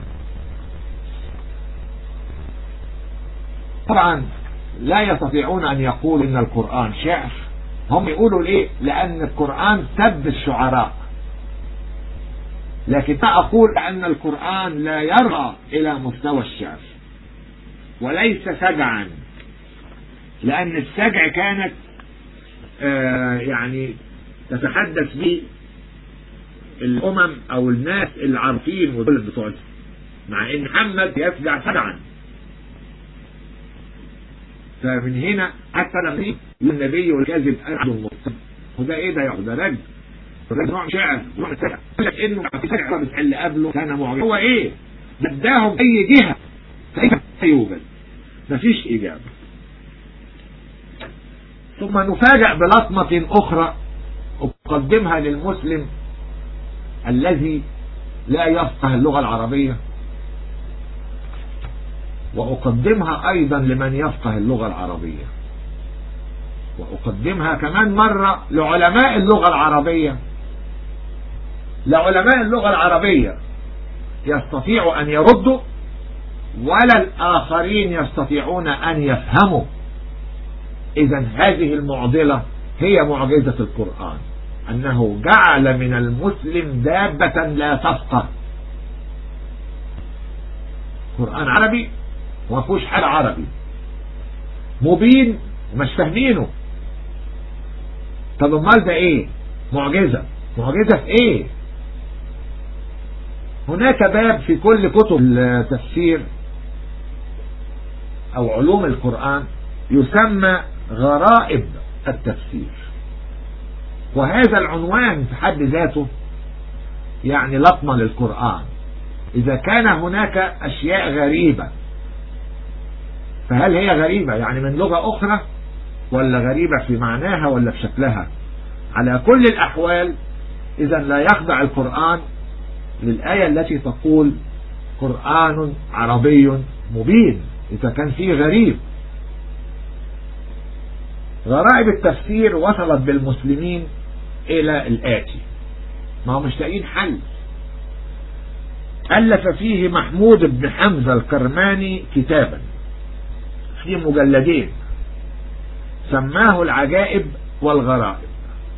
طبعا لا يستطيعون أن يقولوا إن القرآن شعر هم يقولوا ليه لأن القرآن سب الشعراء لكن أقول أن القرآن لا يرغى إلى مستوى الشعر وليس سجعا لأن السجع كانت آه يعني تتحدث به الأمم أو الناس اللي عارفين ودول بتوع مع إن محمد يسجع سجعا فمن هنا حتى لما يقول النبي والكاذب أحد المصطفى وده إيه ده يا ده رجل ده نوع شعر نوع سجع قال لك إنه في سجع اللي قبله كان معجب هو إيه؟ بداهم أي جهة كيف يوجد مفيش إجابة ثم نفاجأ بلطمة أخرى أقدمها للمسلم الذي لا يفقه اللغة العربية وأقدمها أيضا لمن يفقه اللغة العربية وأقدمها كمان مرة لعلماء اللغة العربية لعلماء اللغة العربية يستطيع أن يردوا ولا الآخرين يستطيعون أن يفهموا إذا هذه المعضلة هي معجزة القرآن أنه جعل من المسلم دابة لا تفقه قرآن عربي وما فيهوش حاجة عربي مبين ومش فاهمينه طب امال ده ايه معجزة معجزة في ايه هناك باب في كل كتب التفسير او علوم القرآن يسمى غرائب التفسير وهذا العنوان في حد ذاته يعني لطمة للقرآن إذا كان هناك أشياء غريبة فهل هي غريبة يعني من لغة أخرى ولا غريبة في معناها ولا في شكلها على كل الأحوال إذا لا يخضع القرآن للآية التي تقول قرآن عربي مبين إذا كان فيه غريب غرائب التفسير وصلت بالمسلمين إلى الآتي ما هم مش لاقيين حل ألف فيه محمود بن حمزة الكرماني كتابا في مجلدين سماه العجائب والغرائب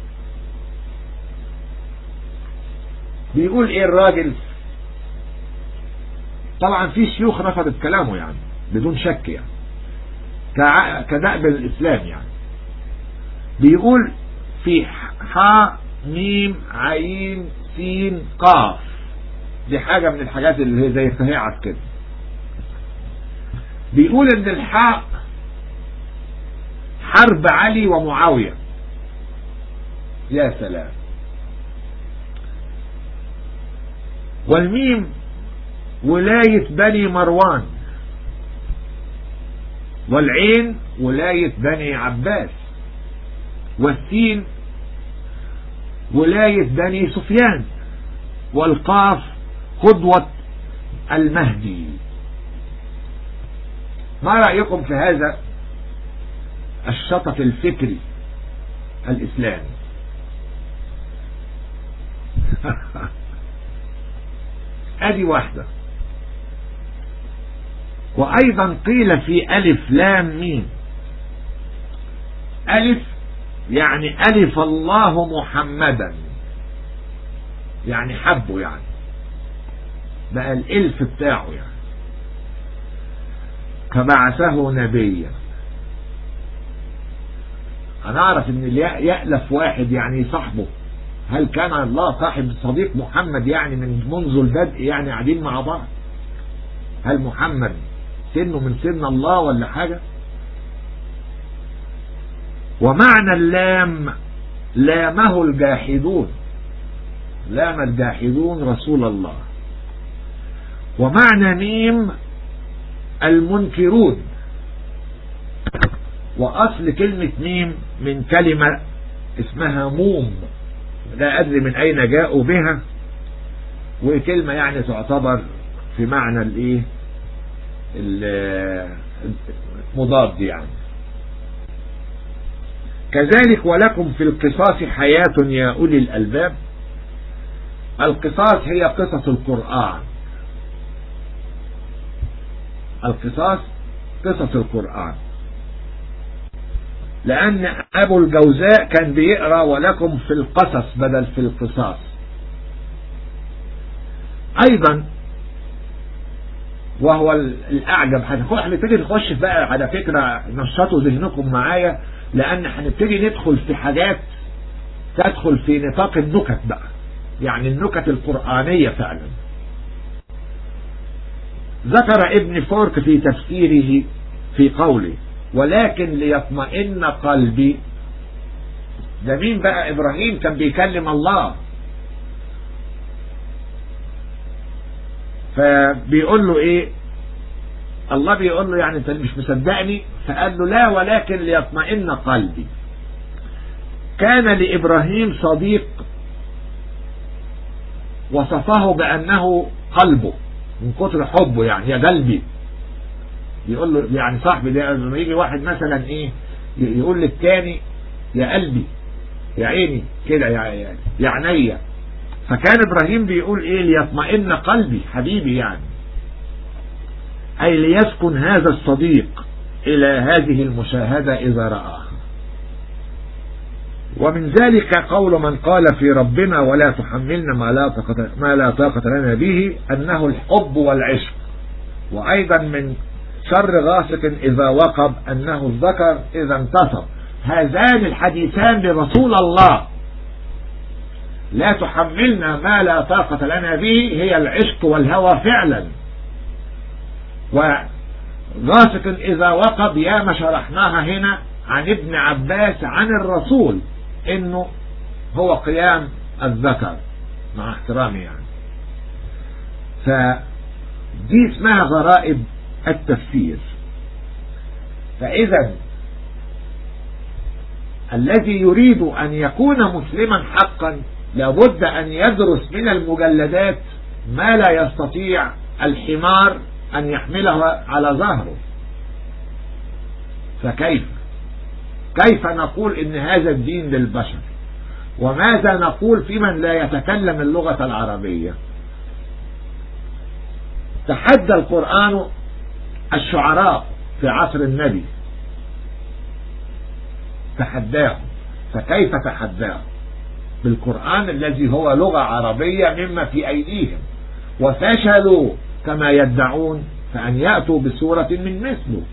بيقول ايه الراجل طبعا في شيوخ رفضت كلامه يعني بدون شك يعني كدأب الإسلام يعني بيقول في حاء ميم عين سين قاف دي حاجة من الحاجات اللي هي زي فهيعة كده بيقول ان الحاء حرب علي ومعاوية يا سلام والميم ولاية بني مروان والعين ولاية بني عباس والسين ولاية بني سفيان والقاف قدوة المهدي ما رأيكم في هذا الشطط الفكري الإسلامي ادي واحدة وايضا قيل في الف لام ميم الف يعني الف الله محمدا يعني حبه يعني بقى الالف بتاعه يعني فبعثه نبيا انا اعرف ان الياء يألف واحد يعني صاحبه هل كان الله صاحب صديق محمد يعني من منذ البدء يعني قاعدين مع بعض هل محمد سنه من سن الله ولا حاجة ومعنى اللام لامه الجاحدون لام الجاحدون رسول الله ومعنى ميم المنكرون وأصل كلمة ميم من كلمة اسمها موم لا أدري من أين جاءوا بها وكلمة يعني تعتبر في معنى الايه المضاد يعني كذلك ولكم في القصاص حياة يا أولي الألباب القصاص هي قصص القرآن القصاص قصص القرآن لأن أبو الجوزاء كان بيقرأ ولكم في القصص بدل في القصاص أيضا وهو الأعجب هنبتدي نخش بقى على فكرة نشطوا ذهنكم معايا لأن هنبتدي ندخل في حاجات تدخل في نطاق النكت بقى يعني النكت القرآنية فعلا ذكر ابن فورك في تفسيره في قوله ولكن ليطمئن قلبي ده مين بقى ابراهيم كان بيكلم الله فبيقول له ايه الله بيقول له يعني انت مش مصدقني فقال له لا ولكن ليطمئن قلبي كان لابراهيم صديق وصفه بانه قلبه من كتر حبه يعني يا قلبي يقول له يعني صاحبي ده لما يجي واحد مثلا ايه يقول للتاني يا قلبي يا عيني كده يا يا عينيا فكان ابراهيم بيقول ايه ليطمئن قلبي حبيبي يعني اي ليسكن هذا الصديق الى هذه المشاهدة اذا رآها ومن ذلك قول من قال في ربنا ولا تحملنا ما لا طاقة ما لا طاقة لنا به انه الحب والعشق وايضا من شر غاسق إذا وقب أنه الذكر إذا انتصر هذان الحديثان لرسول الله لا تحملنا ما لا طاقة لنا به هي العشق والهوى فعلا وغاسق إذا وقب يا ما شرحناها هنا عن ابن عباس عن الرسول انه هو قيام الذكر مع احترامي يعني فدي اسمها غرائب التفسير فإذا الذي يريد أن يكون مسلما حقا لابد أن يدرس من المجلدات ما لا يستطيع الحمار أن يحمله على ظهره فكيف كيف نقول إن هذا الدين للبشر وماذا نقول في من لا يتكلم اللغة العربية تحدى القرآن الشعراء في عصر النبي تحداهم فكيف تحداهم بالقرآن الذي هو لغة عربية مما في أيديهم وفشلوا كما يدعون فأن يأتوا بسورة من مثله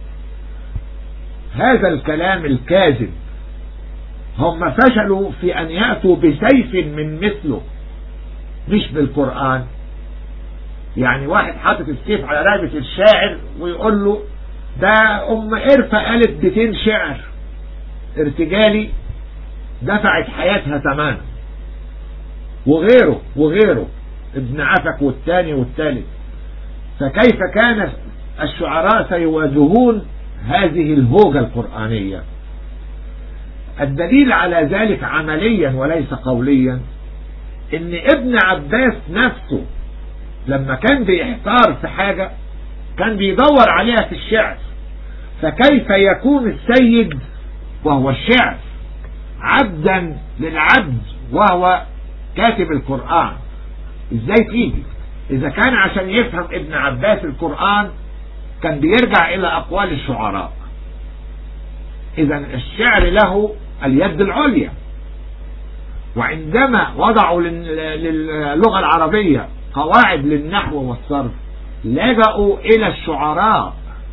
هذا الكلام الكاذب هم فشلوا في أن يأتوا بسيف من مثله مش بالقرآن يعني واحد حاطط السيف على رقبة الشاعر ويقول له ده أم قرفة قالت بيتين شعر ارتجالي دفعت حياتها ثمانه وغيره وغيره ابن عفك والثاني والثالث فكيف كان الشعراء سيواجهون هذه الهوجة القرآنية الدليل على ذلك عمليا وليس قوليا ان ابن عباس نفسه لما كان بيحتار في حاجة كان بيدور عليها في الشعر فكيف يكون السيد وهو الشعر عبدا للعبد وهو كاتب القرآن ازاي تيجي اذا كان عشان يفهم ابن عباس القرآن كان بيرجع الى اقوال الشعراء اذا الشعر له اليد العليا وعندما وضعوا للغة العربية قواعد للنحو والصرف لجأوا الى الشعراء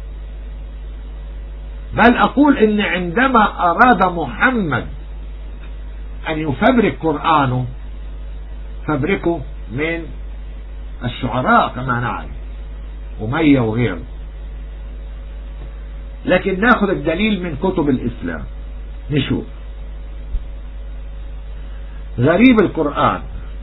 بل اقول ان عندما اراد محمد ان يفبرك قرآنه فبركه من الشعراء كما نعلم أمية وغيره لكن ناخذ الدليل من كتب الإسلام نشوف غريب القرآن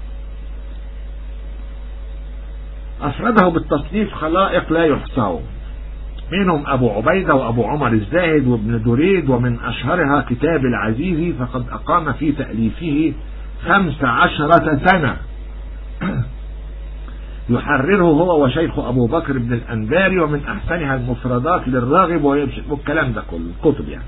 أفرده بالتصنيف خلائق لا يحصون منهم أبو عبيدة وأبو عمر الزاهد وابن دريد ومن أشهرها كتاب العزيز فقد أقام في تأليفه خمس عشرة سنة يحرره هو وشيخ أبو بكر بن الأنباري ومن أحسنها المفردات للراغب والكلام ده كله الكتب يعني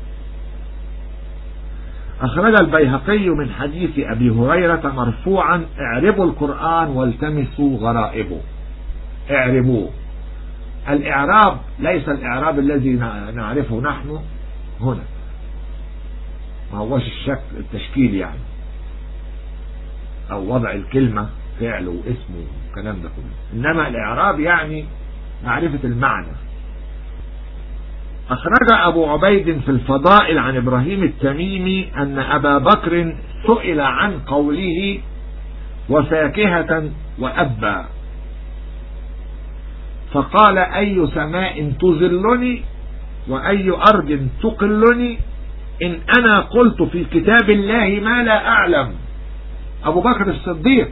أخرج البيهقي من حديث أبي هريرة مرفوعا اعربوا القرآن والتمسوا غرائبه اعربوه الإعراب ليس الإعراب الذي نعرفه نحن هنا ما هوش الشكل التشكيل يعني أو وضع الكلمة فعل واسم والكلام ده كله إنما الإعراب يعني معرفة المعنى أخرج أبو عبيد في الفضائل عن إبراهيم التميمي أن أبا بكر سئل عن قوله وفاكهة وأبا فقال أي سماء تظلني وأي أرض تقلني إن أنا قلت في كتاب الله ما لا أعلم أبو بكر الصديق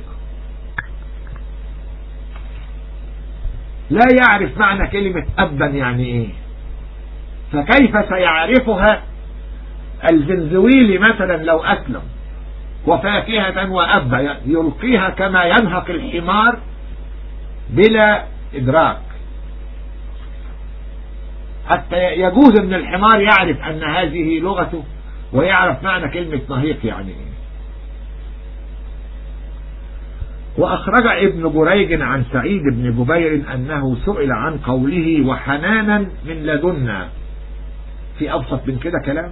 لا يعرف معنى كلمة أبا يعني إيه فكيف سيعرفها الزنزويلي مثلا لو أسلم وفاكهة وأبا يلقيها كما ينهق الحمار بلا إدراك حتى يجوز ان الحمار يعرف ان هذه لغته ويعرف معنى كلمة نهيق يعني ايه واخرج ابن جريج عن سعيد بن جبير انه سئل عن قوله وحنانا من لدنا في ابسط من كده كلام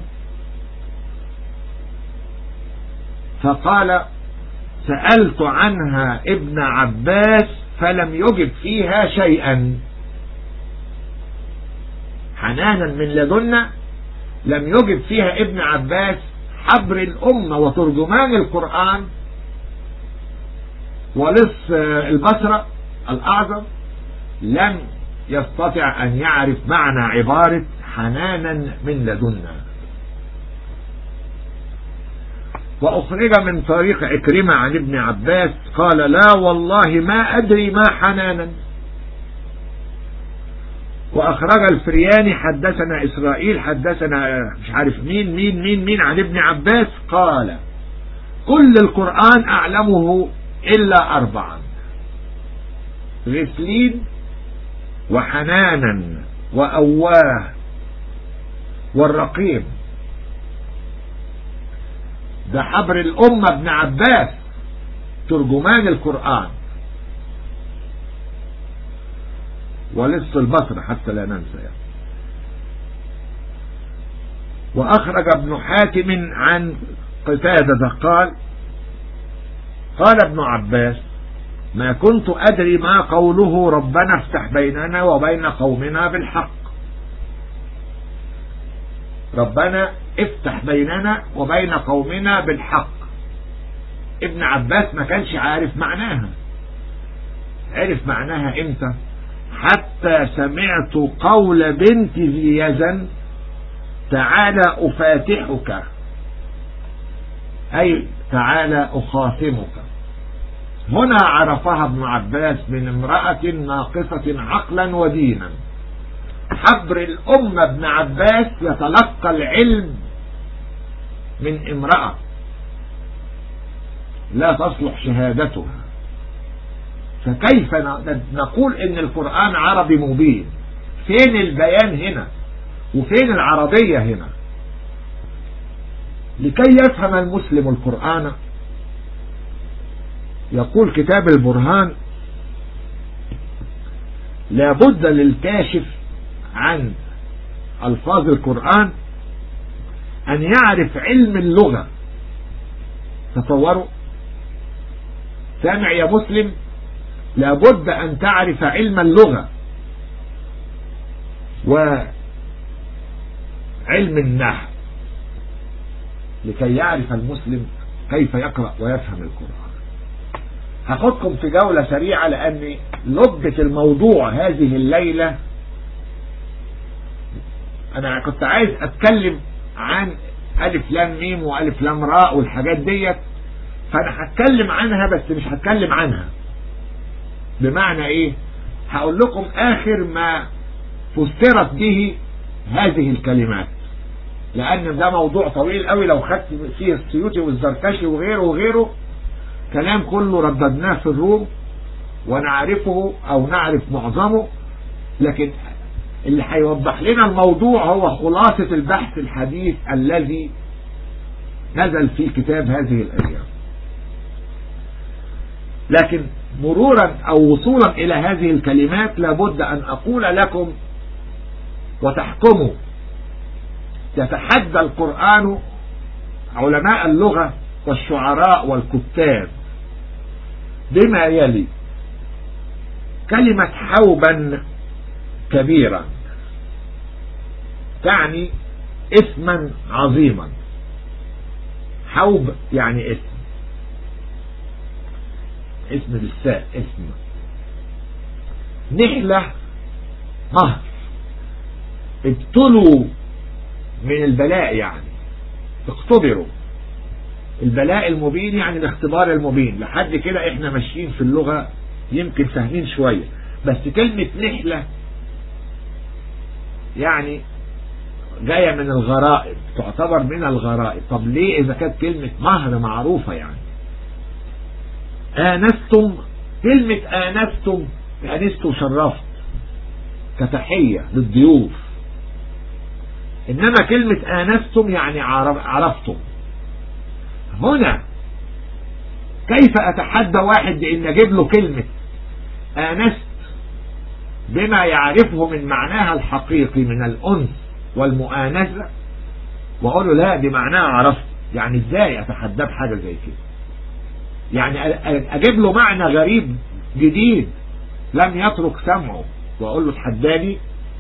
فقال سألت عنها ابن عباس فلم يجب فيها شيئا حنانا من لدنا لم يجب فيها ابن عباس حبر الأمة وترجمان القرآن ولص البصرة الأعظم لم يستطع أن يعرف معنى عبارة حنانا من لدنا وأخرج من طريق عكرمة عن ابن عباس قال لا والله ما أدري ما حنانا وأخرج الفرياني حدثنا إسرائيل حدثنا مش عارف مين مين مين مين عن ابن عباس قال كل القرآن أعلمه إلا أربعا غسلين وحنانا وأواه والرقيب ده حبر الأمة ابن عباس ترجمان القرآن ولص البصر حتى لا ننسى يعني وأخرج ابن حاتم عن قتادة قال قال ابن عباس ما كنت أدري ما قوله ربنا افتح بيننا وبين قومنا بالحق ربنا افتح بيننا وبين قومنا بالحق ابن عباس ما كانش عارف معناها عرف معناها امتى حتى سمعت قول بنت ذي يزن تعالى أفاتحك أي تعالى أخاصمك هنا عرفها ابن عباس من امرأة ناقصة عقلا ودينا حبر الأمة ابن عباس يتلقى العلم من امرأة لا تصلح شهادتها فكيف نقول ان القرآن عربي مبين فين البيان هنا وفين العربية هنا لكي يفهم المسلم القرآن يقول كتاب البرهان لابد للكاشف عن ألفاظ القرآن أن يعرف علم اللغة تصوروا سامع يا مسلم لابد أن تعرف علم اللغة وعلم النحو لكي يعرف المسلم كيف يقرأ ويفهم القرآن هاخدكم في جولة سريعة لأن لبة الموضوع هذه الليلة أنا كنت عايز أتكلم عن ألف لام ميم وألف لام راء والحاجات ديت فأنا هتكلم عنها بس مش هتكلم عنها بمعنى إيه هقول لكم آخر ما فسرت به هذه الكلمات لأن ده موضوع طويل قوي لو خدت فيه السيوطي والزركشي وغيره وغيره كلام كله رددناه في الروم ونعرفه أو نعرف معظمه لكن اللي هيوضح لنا الموضوع هو خلاصة البحث الحديث الذي نزل في كتاب هذه الأيام لكن مرورا أو وصولا إلى هذه الكلمات لابد أن أقول لكم وتحكموا يتحدى القرآن علماء اللغة والشعراء والكتاب بما يلي كلمة حوبا كبيرا تعني اسما عظيما حوب يعني اسم اسم بالساء اسم نحلة مهر ابتلوا من البلاء يعني اختبروا البلاء المبين يعني الاختبار المبين لحد كده احنا ماشيين في اللغة يمكن فاهمين شوية بس كلمة نحلة يعني جاية من الغرائب تعتبر من الغرائب طب ليه اذا كانت كلمة مهر معروفة يعني آنستم كلمة آنستم آنست وشرفت كتحية للضيوف إنما كلمة آنستم يعني عرفتم هنا كيف أتحدى واحد بأن أجيب له كلمة آنست بما يعرفه من معناها الحقيقي من الأنس والمؤانسة وأقول له لا دي معناها عرفت يعني ازاي أتحدى بحاجة زي كده يعني أجيب له معنى غريب جديد لم يترك سمعه وأقول له تحداني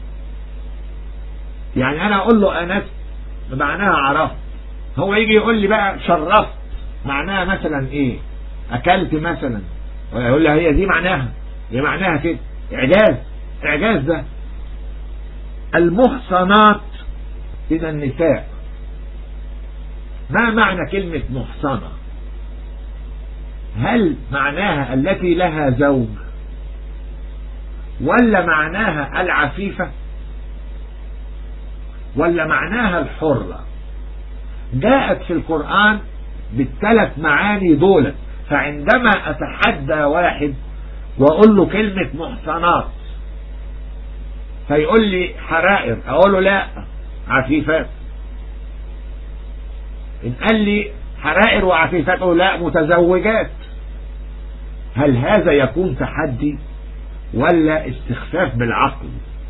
يعني أنا أقول له أنست معناها عرفت هو يجي يقول لي بقى شرفت معناها مثلا ايه اكلت مثلا ويقول لي هي دي معناها دي معناها كده اعجاز اعجاز ده المحصنات من النساء ما معنى كلمة محصنة هل معناها التي لها زوج ولا معناها العفيفة ولا معناها الحرة جاءت في القرآن بالثلاث معاني دول فعندما أتحدى واحد وأقول له كلمة محصنات فيقول لي حرائر أقول له لا عفيفات إن قال لي حرائر وعفيفات أقول لا متزوجات هل هذا يكون تحدي ولا استخفاف بالعقل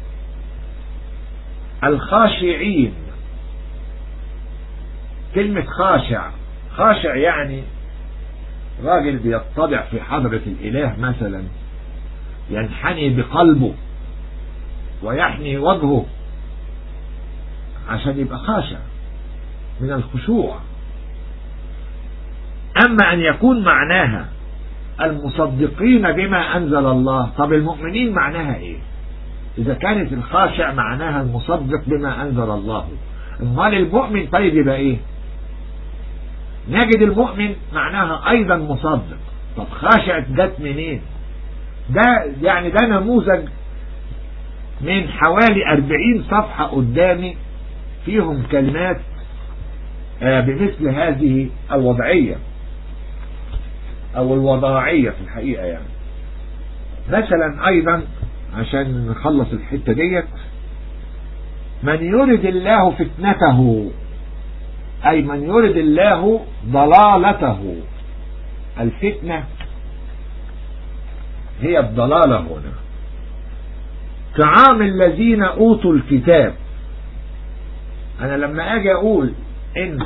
الخاشعين كلمة خاشع خاشع يعني راجل بيتضع في حضرة الإله مثلا ينحني بقلبه ويحني وجهه عشان يبقى خاشع من الخشوع أما أن يكون معناها المصدقين بما أنزل الله طب المؤمنين معناها إيه إذا كانت الخاشع معناها المصدق بما أنزل الله امال المؤمن طيب يبقى إيه نجد المؤمن معناها أيضا مصدق طب خاشع جت منين ده يعني ده نموذج من حوالي أربعين صفحة قدامي فيهم كلمات بمثل هذه الوضعية أو الوضاعية في الحقيقة يعني مثلا أيضا عشان نخلص الحتة ديت من يرد الله فتنته أي من يرد الله ضلالته الفتنة هي الضلالة هنا طعام الذين أوتوا الكتاب أنا لما أجي أقول إن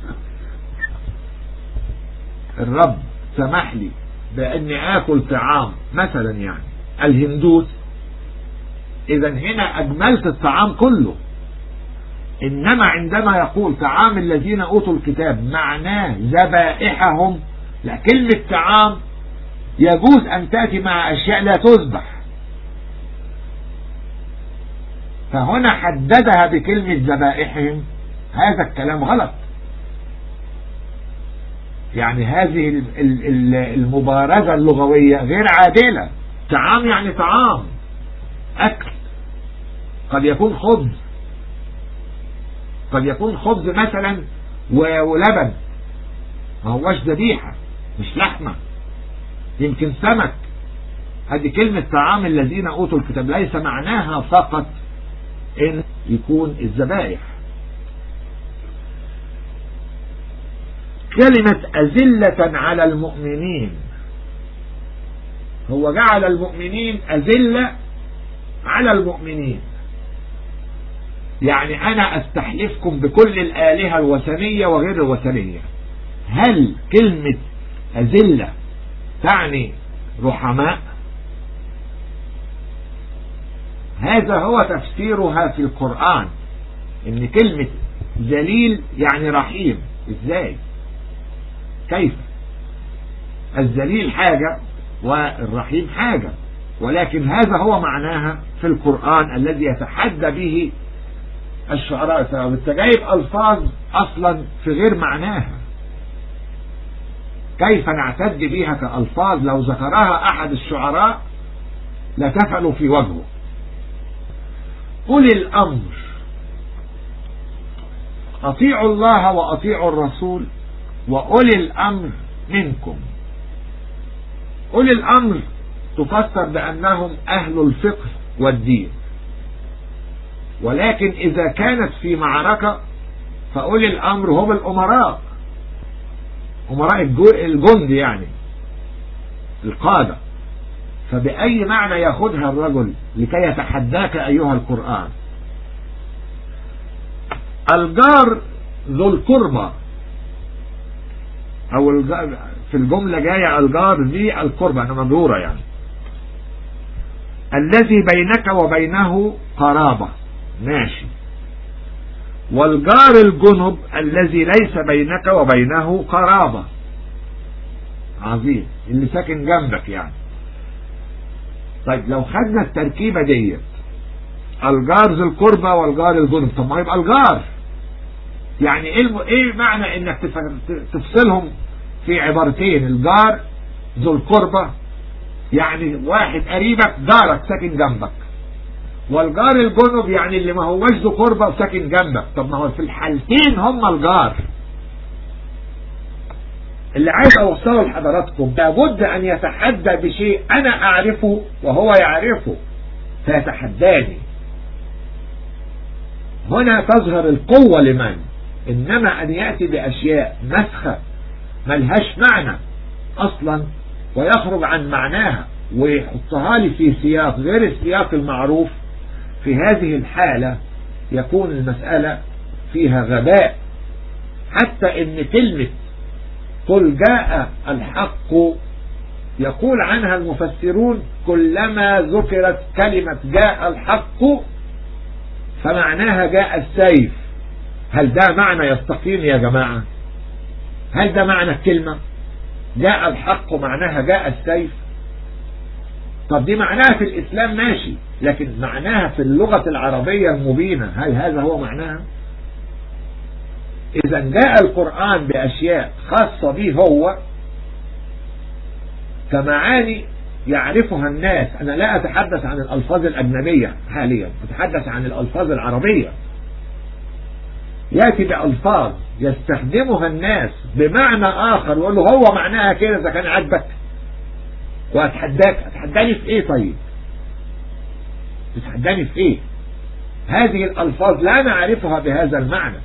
الرب سمح لي بأني آكل طعام مثلا يعني الهندوس إذا هنا أجملت الطعام كله إنما عندما يقول طعام الذين أوتوا الكتاب معناه ذبائحهم لا كلمة طعام يجوز أن تأتي مع أشياء لا تذبح فهنا حددها بكلمة ذبائحهم هذا الكلام غلط يعني هذه المبارزة اللغوية غير عادلة طعام يعني طعام أكل قد يكون خبز قد يكون خبز مثلا ولبن ما هوش ذبيحة مش لحمة يمكن سمك هذه كلمة طعام الذين أوتوا الكتاب ليس معناها فقط إن يكون الذبائح كلمة أذلة على المؤمنين هو جعل المؤمنين أذلة على المؤمنين يعني أنا أستحلفكم بكل الآلهة الوثنية وغير الوثنية هل كلمة أذلة تعني رحماء هذا هو تفسيرها في القرآن ان كلمة ذليل يعني رحيم ازاي كيف الذليل حاجة والرحيم حاجة ولكن هذا هو معناها في القرآن الذي يتحدى به الشعراء فانت جايب ألفاظ أصلا في غير معناها كيف نعتد بها كألفاظ لو ذكرها أحد الشعراء لتفعلوا في وجهه أولي الأمر أطيعوا الله وأطيعوا الرسول وأولي الأمر منكم أولي الأمر تفسر بأنهم أهل الفقه والدين ولكن إذا كانت في معركة فأولي الأمر هم الأمراء أمراء الجند يعني القادة فبأي معنى ياخذها الرجل لكي يتحداك أيها القرآن الجار ذو القربى أو الجار في الجملة جاية الجار ذي القربى أنا مجرورة يعني الذي بينك وبينه قرابة ماشي والجار الجنب الذي ليس بينك وبينه قرابة عظيم اللي ساكن جنبك يعني طيب لو خدنا التركيبة ديت الجار ذي القربى والجار الجنب طب ما يبقى الجار يعني ايه ايه معنى انك تفصلهم في عبارتين الجار ذو القربى يعني واحد قريبك جارك ساكن جنبك والجار الجنب يعني اللي ما هوش ذو قربى وساكن جنبك طب ما هو في الحالتين هم الجار اللي عايز اوصله لحضراتكم لابد ان يتحدى بشيء انا اعرفه وهو يعرفه فيتحداني هنا تظهر القوة لمن انما ان يأتي باشياء مسخة ملهاش معنى اصلا ويخرج عن معناها ويحطها لي في سياق غير السياق المعروف في هذه الحالة يكون المسألة فيها غباء حتى ان كلمة قل جاء الحق يقول عنها المفسرون كلما ذكرت كلمة جاء الحق فمعناها جاء السيف هل ده معنى يستقيم يا جماعة هل ده معنى الكلمة جاء الحق معناها جاء السيف طب دي معناها في الإسلام ماشي لكن معناها في اللغة العربية المبينة هل هذا هو معناها إذا جاء القرآن بأشياء خاصة به هو كمعاني يعرفها الناس أنا لا أتحدث عن الألفاظ الأجنبية حاليا أتحدث عن الألفاظ العربية يأتي بألفاظ يستخدمها الناس بمعنى آخر ويقول له هو معناها كده إذا كان عاجبك وأتحداك أتحداني في إيه طيب تتحداني في إيه هذه الألفاظ لا نعرفها بهذا المعنى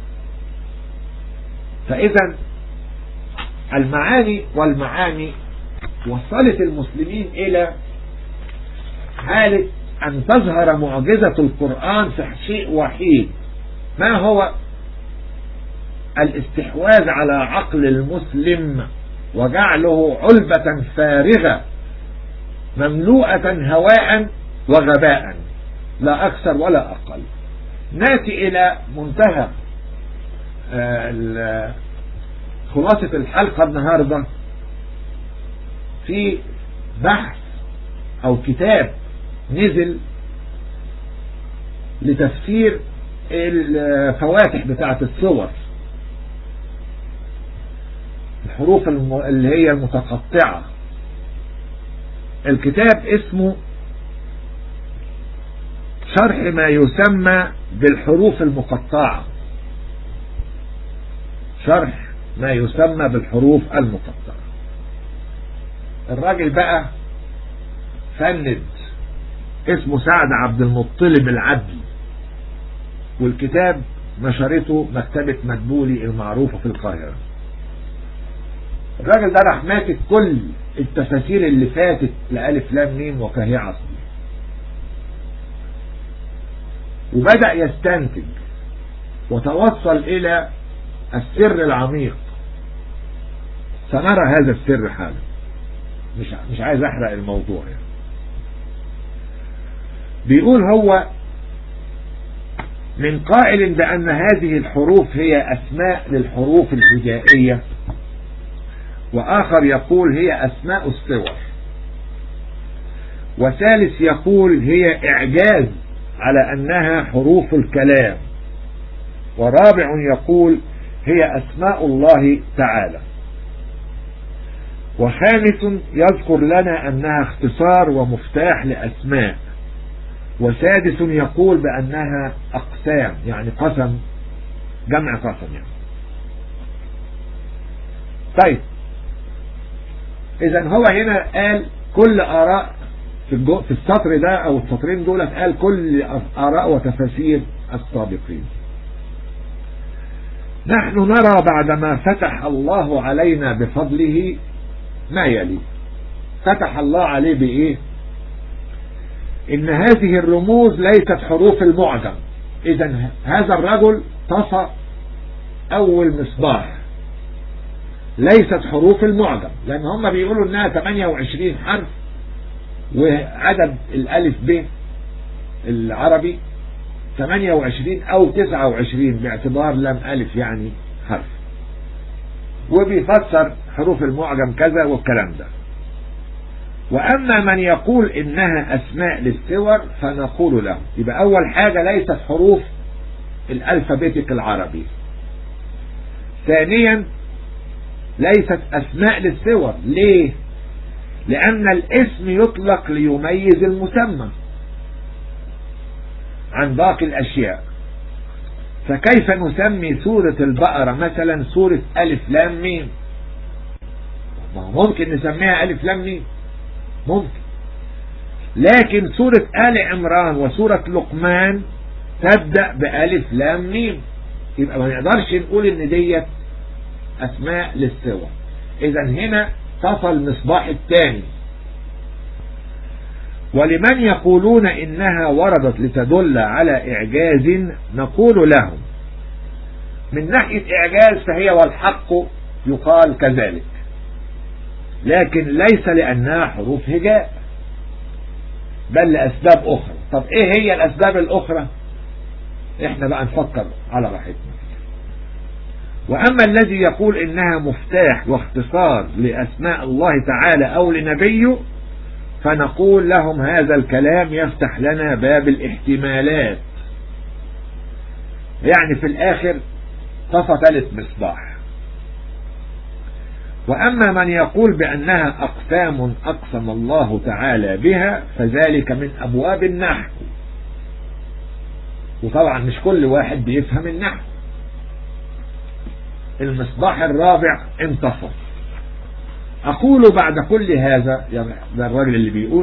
فإذا المعاني والمعاني وصلت المسلمين إلى حالة أن تظهر معجزة القرآن في شيء وحيد ما هو الاستحواذ على عقل المسلم وجعله علبة فارغة مملوءة هواء وغباء لا أكثر ولا أقل ناتي إلى منتهى خلاصة الحلقة النهاردة في بحث أو كتاب نزل لتفسير الفواتح بتاعة الصور الحروف اللي هي المتقطعة الكتاب اسمه شرح ما يسمى بالحروف المقطعة شرح ما يسمى بالحروف المقطعة الراجل بقى فند اسمه سعد عبد المطلب العدل والكتاب نشرته مكتبة مدبولي المعروفة في القاهرة الراجل ده راح ماسك كل التفاسير اللي فاتت لألف لام ميم وكهي عصبي وبدأ يستنتج وتوصل إلى السر العميق سنرى هذا السر حالا مش مش عايز احرق الموضوع يعني بيقول هو من قائل بأن هذه الحروف هي أسماء للحروف الهجائية وآخر يقول هي أسماء الصور وثالث يقول هي إعجاز على أنها حروف الكلام ورابع يقول هي أسماء الله تعالى وخامس يذكر لنا أنها اختصار ومفتاح لأسماء وسادس يقول بأنها أقسام يعني قسم جمع قسم يعني طيب إذا هو هنا قال كل آراء في, الجو في السطر ده أو السطرين دول قال كل آراء وتفاسير السابقين نحن نرى بعدما فتح الله علينا بفضله ما يلي فتح الله عليه بإيه إن هذه الرموز ليست حروف المعجم إذا هذا الرجل طفى أول مصباح ليست حروف المعجم لأن هم بيقولوا إنها 28 حرف وعدد الألف ب العربي 28 أو 29 باعتبار لم ألف يعني حرف وبيفسر حروف المعجم كذا والكلام ده وأما من يقول إنها أسماء للسور فنقول له يبقى أول حاجة ليست حروف الألفابيتك العربي ثانيا ليست أسماء للسور ليه لأن الاسم يطلق ليميز المسمى عن باقي الأشياء فكيف نسمي سورة البقرة مثلا سورة ألف لام ميم ما ممكن نسميها ألف لام ميم ممكن لكن سورة آل عمران وسورة لقمان تبدأ بألف لام ميم يبقى ما نقدرش نقول ان ديت اسماء للسور اذا هنا طفى المصباح الثاني ولمن يقولون إنها وردت لتدل على إعجاز نقول لهم من ناحية إعجاز فهي والحق يقال كذلك لكن ليس لأنها حروف هجاء بل لأسباب أخرى طب إيه هي الأسباب الأخرى إحنا بقى نفكر على راحتنا وأما الذي يقول إنها مفتاح واختصار لأسماء الله تعالى أو لنبيه فنقول لهم هذا الكلام يفتح لنا باب الاحتمالات يعني في الآخر طفى ثالث مصباح وأما من يقول بأنها أقسام أقسم الله تعالى بها فذلك من أبواب النحو وطبعا مش كل واحد بيفهم النحو المصباح الرابع انتصر أقول بعد كل هذا يعني ده الراجل اللي بيقول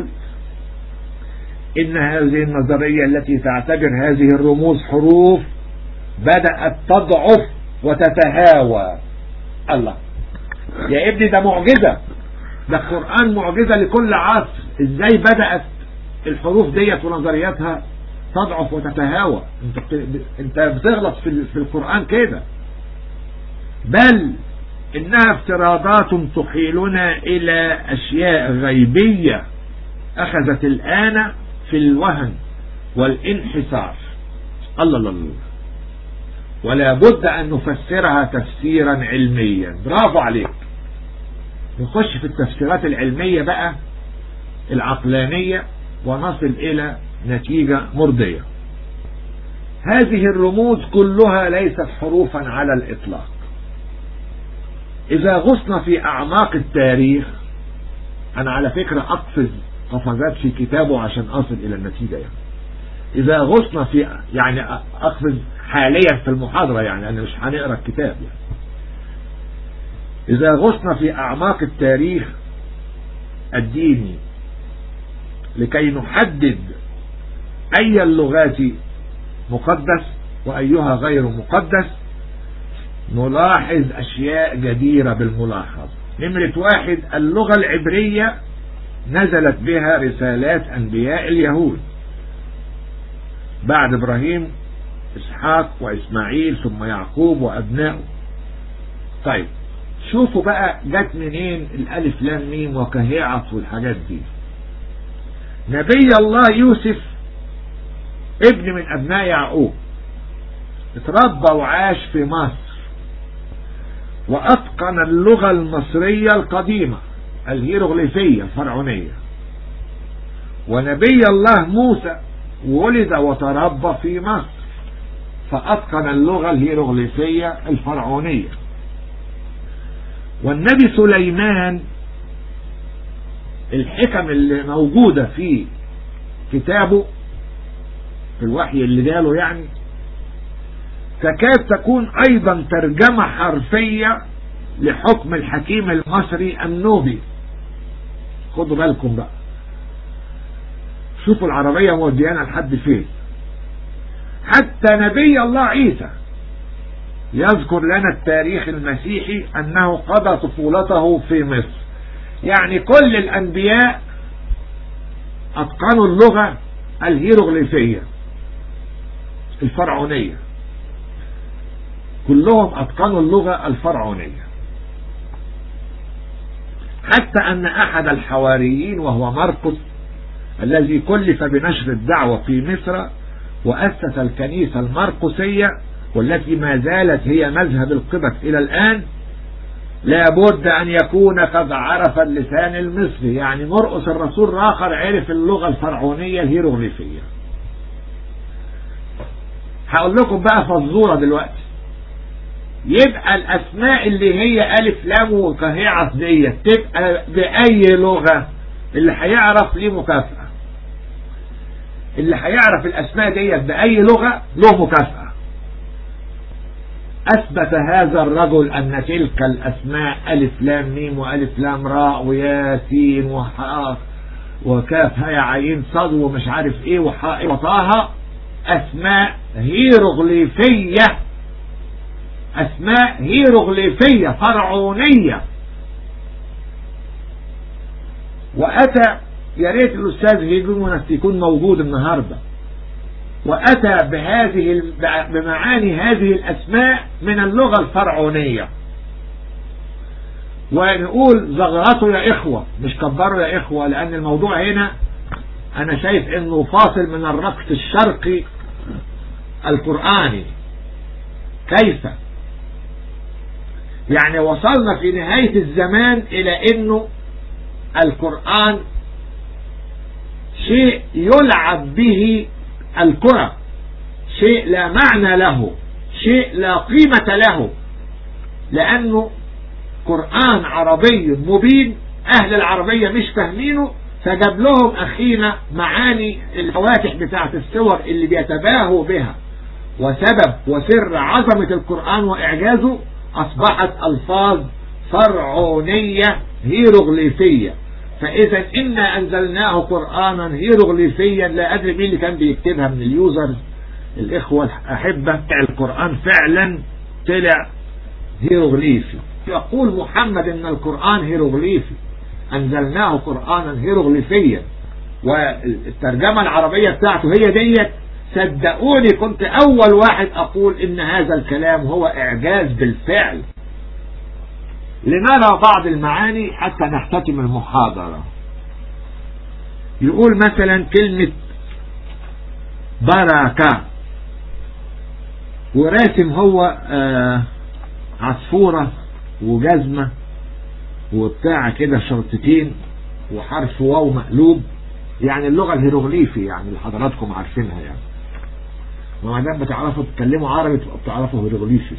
إن هذه النظرية التي تعتبر هذه الرموز حروف بدأت تضعف وتتهاوى الله يا ابني ده معجزة ده القرآن معجزة لكل عصر ازاي بدأت الحروف ديت ونظرياتها تضعف وتتهاوى انت انت بتغلط في, في القرآن كده بل انها افتراضات تحيلنا الى اشياء غيبية اخذت الان في الوهن والانحسار الله الله الله ولا بد ان نفسرها تفسيرا علميا برافو عليك نخش في التفسيرات العلمية بقى العقلانية ونصل الى نتيجة مرضية هذه الرموز كلها ليست حروفا على الاطلاق إذا غصنا في أعماق التاريخ أنا على فكرة أقفز قفزات في كتابه عشان أصل إلى النتيجة يعني إذا غصنا في يعني أقفز حاليا في المحاضرة يعني أنا مش هنقرأ الكتاب يعني إذا غصنا في أعماق التاريخ الديني لكي نحدد أي اللغات مقدس وأيها غير مقدس نلاحظ أشياء جديرة بالملاحظة نمرة واحد اللغة العبرية نزلت بها رسالات أنبياء اليهود بعد إبراهيم إسحاق وإسماعيل ثم يعقوب وأبنائه طيب شوفوا بقى جت منين الألف لام ميم وكهيعة والحاجات دي نبي الله يوسف ابن من أبناء يعقوب اتربى وعاش في مصر وأتقن اللغة المصرية القديمة الهيروغليفية الفرعونية ونبي الله موسى ولد وتربى في مصر فأتقن اللغة الهيروغليفية الفرعونية والنبي سليمان الحكم اللي موجودة في كتابه في الوحي اللي جاله يعني تكاد تكون ايضا ترجمة حرفية لحكم الحكيم المصري النوبي خدوا بالكم بقى شوفوا العربية موديانا لحد فين حتى نبي الله عيسى يذكر لنا التاريخ المسيحي انه قضى طفولته في مصر يعني كل الانبياء اتقنوا اللغة الهيروغليفية الفرعونية كلهم اتقنوا اللغة الفرعونية حتى ان احد الحواريين وهو مرقس الذي كلف بنشر الدعوة في مصر واسس الكنيسة المرقسية والتي ما زالت هي مذهب القبط الى الان لابد ان يكون قد عرف اللسان المصري يعني مرقس الرسول الاخر عرف اللغة الفرعونية الهيروغليفية هقول لكم بقى فزورة دلوقتي يبقى الاسماء اللي هي الف لام وكهيعة ديت تبقى باي لغة اللي هيعرف ليه مكافأة اللي هيعرف الاسماء ديت باي لغة له مكافأة اثبت هذا الرجل ان تلك الاسماء الف لام ميم والف لام راء وياسين وحاء وكاف هيا عين صاد ومش عارف ايه وحاء وطه اسماء هيروغليفية اسماء هيروغليفية فرعونية واتى يا ريت الأستاذ هيجون يكون موجود النهاردة وأتى بهذه بمعاني هذه الأسماء من اللغة الفرعونية ونقول زغرته يا إخوة مش كبروا يا إخوة لأن الموضوع هنا أنا شايف إنه فاصل من الرقص الشرقي القرآني كيف يعني وصلنا في نهاية الزمان إلى إنه القرآن شيء يلعب به الكرة شيء لا معنى له شيء لا قيمة له لأنه قرآن عربي مبين أهل العربية مش فاهمينه فجاب لهم أخينا معاني الفواتح بتاعت السور اللي بيتباهوا بها وسبب وسر عظمة القرآن وإعجازه أصبحت ألفاظ فرعونية هيروغليفية فإذا إنا أنزلناه قرآنا هيروغليفيا لا أدري مين اللي كان بيكتبها من اليوزر الإخوة الأحبة القرآن فعلا طلع هيروغليفي يقول محمد إن القرآن هيروغليفي أنزلناه قرآنا هيروغليفيا والترجمة العربية بتاعته هي ديت صدقوني كنت أول واحد أقول إن هذا الكلام هو إعجاز بالفعل لنرى بعض المعاني حتى نختتم المحاضرة يقول مثلا كلمة بركة وراسم هو آه عصفورة وجزمة وبتاع كده شرطتين وحرف واو مقلوب يعني اللغة الهيروغليفي يعني اللي حضراتكم عارفينها يعني وما دام بتعرفوا تتكلموا عربي تبقوا بتعرفوا هيروغليفي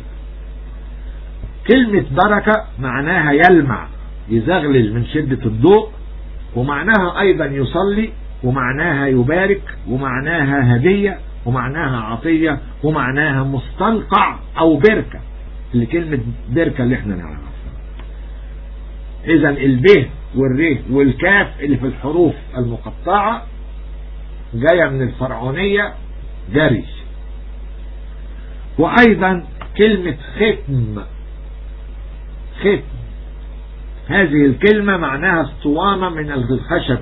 كلمة بركة معناها يلمع يزغلل من شدة الضوء ومعناها أيضا يصلي ومعناها يبارك ومعناها هدية ومعناها عطية ومعناها مستنقع أو بركة اللي كلمة بركة اللي احنا نعرفها إذا الب والر والكاف اللي في الحروف المقطعة جاية من الفرعونية جري وأيضا كلمة ختم ختم هذه الكلمة معناها اسطوانة من الخشب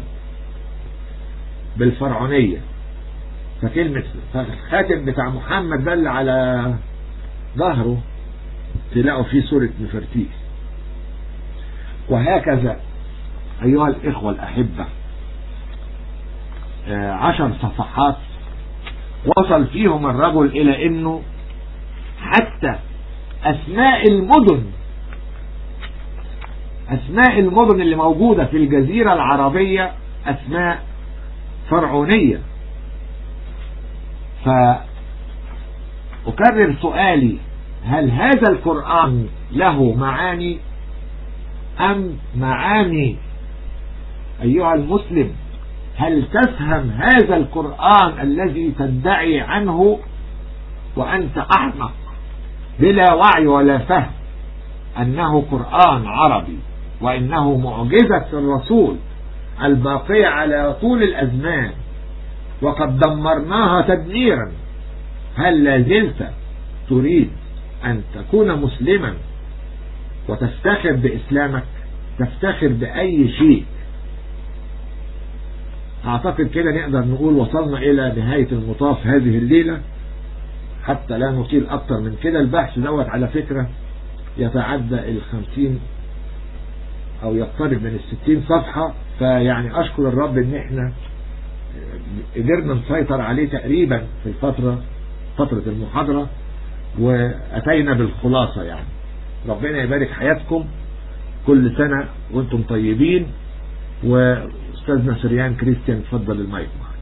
بالفرعونية فكلمة الخاتم بتاع محمد ده اللي على ظهره تلاقوا فيه سورة نفرتيس وهكذا أيها الإخوة الأحبة عشر صفحات وصل فيهم الرجل إلى أنه حتى أسماء المدن أسماء المدن اللي موجودة في الجزيرة العربية أسماء فرعونية فأكرر سؤالي هل هذا القرآن له معاني أم معاني أيها المسلم هل تفهم هذا القرآن الذي تدعي عنه وأنت أحمق بلا وعي ولا فهم أنه قرآن عربي وإنه معجزة الرسول الباقية على طول الأزمان وقد دمرناها تدميرا هل لا زلت تريد أن تكون مسلما وتفتخر بإسلامك تفتخر بأي شيء أعتقد كده نقدر نقول وصلنا إلى نهاية المطاف هذه الليلة حتى لا نطيل أكتر من كده البحث دوت على فكرة يتعدى الخمسين أو يقترب من الستين صفحة فيعني أشكر الرب إن إحنا قدرنا نسيطر عليه تقريبا في الفترة فترة المحاضرة وأتينا بالخلاصة يعني ربنا يبارك حياتكم كل سنة وانتم طيبين وأستاذنا سريان كريستيان تفضل المايك معك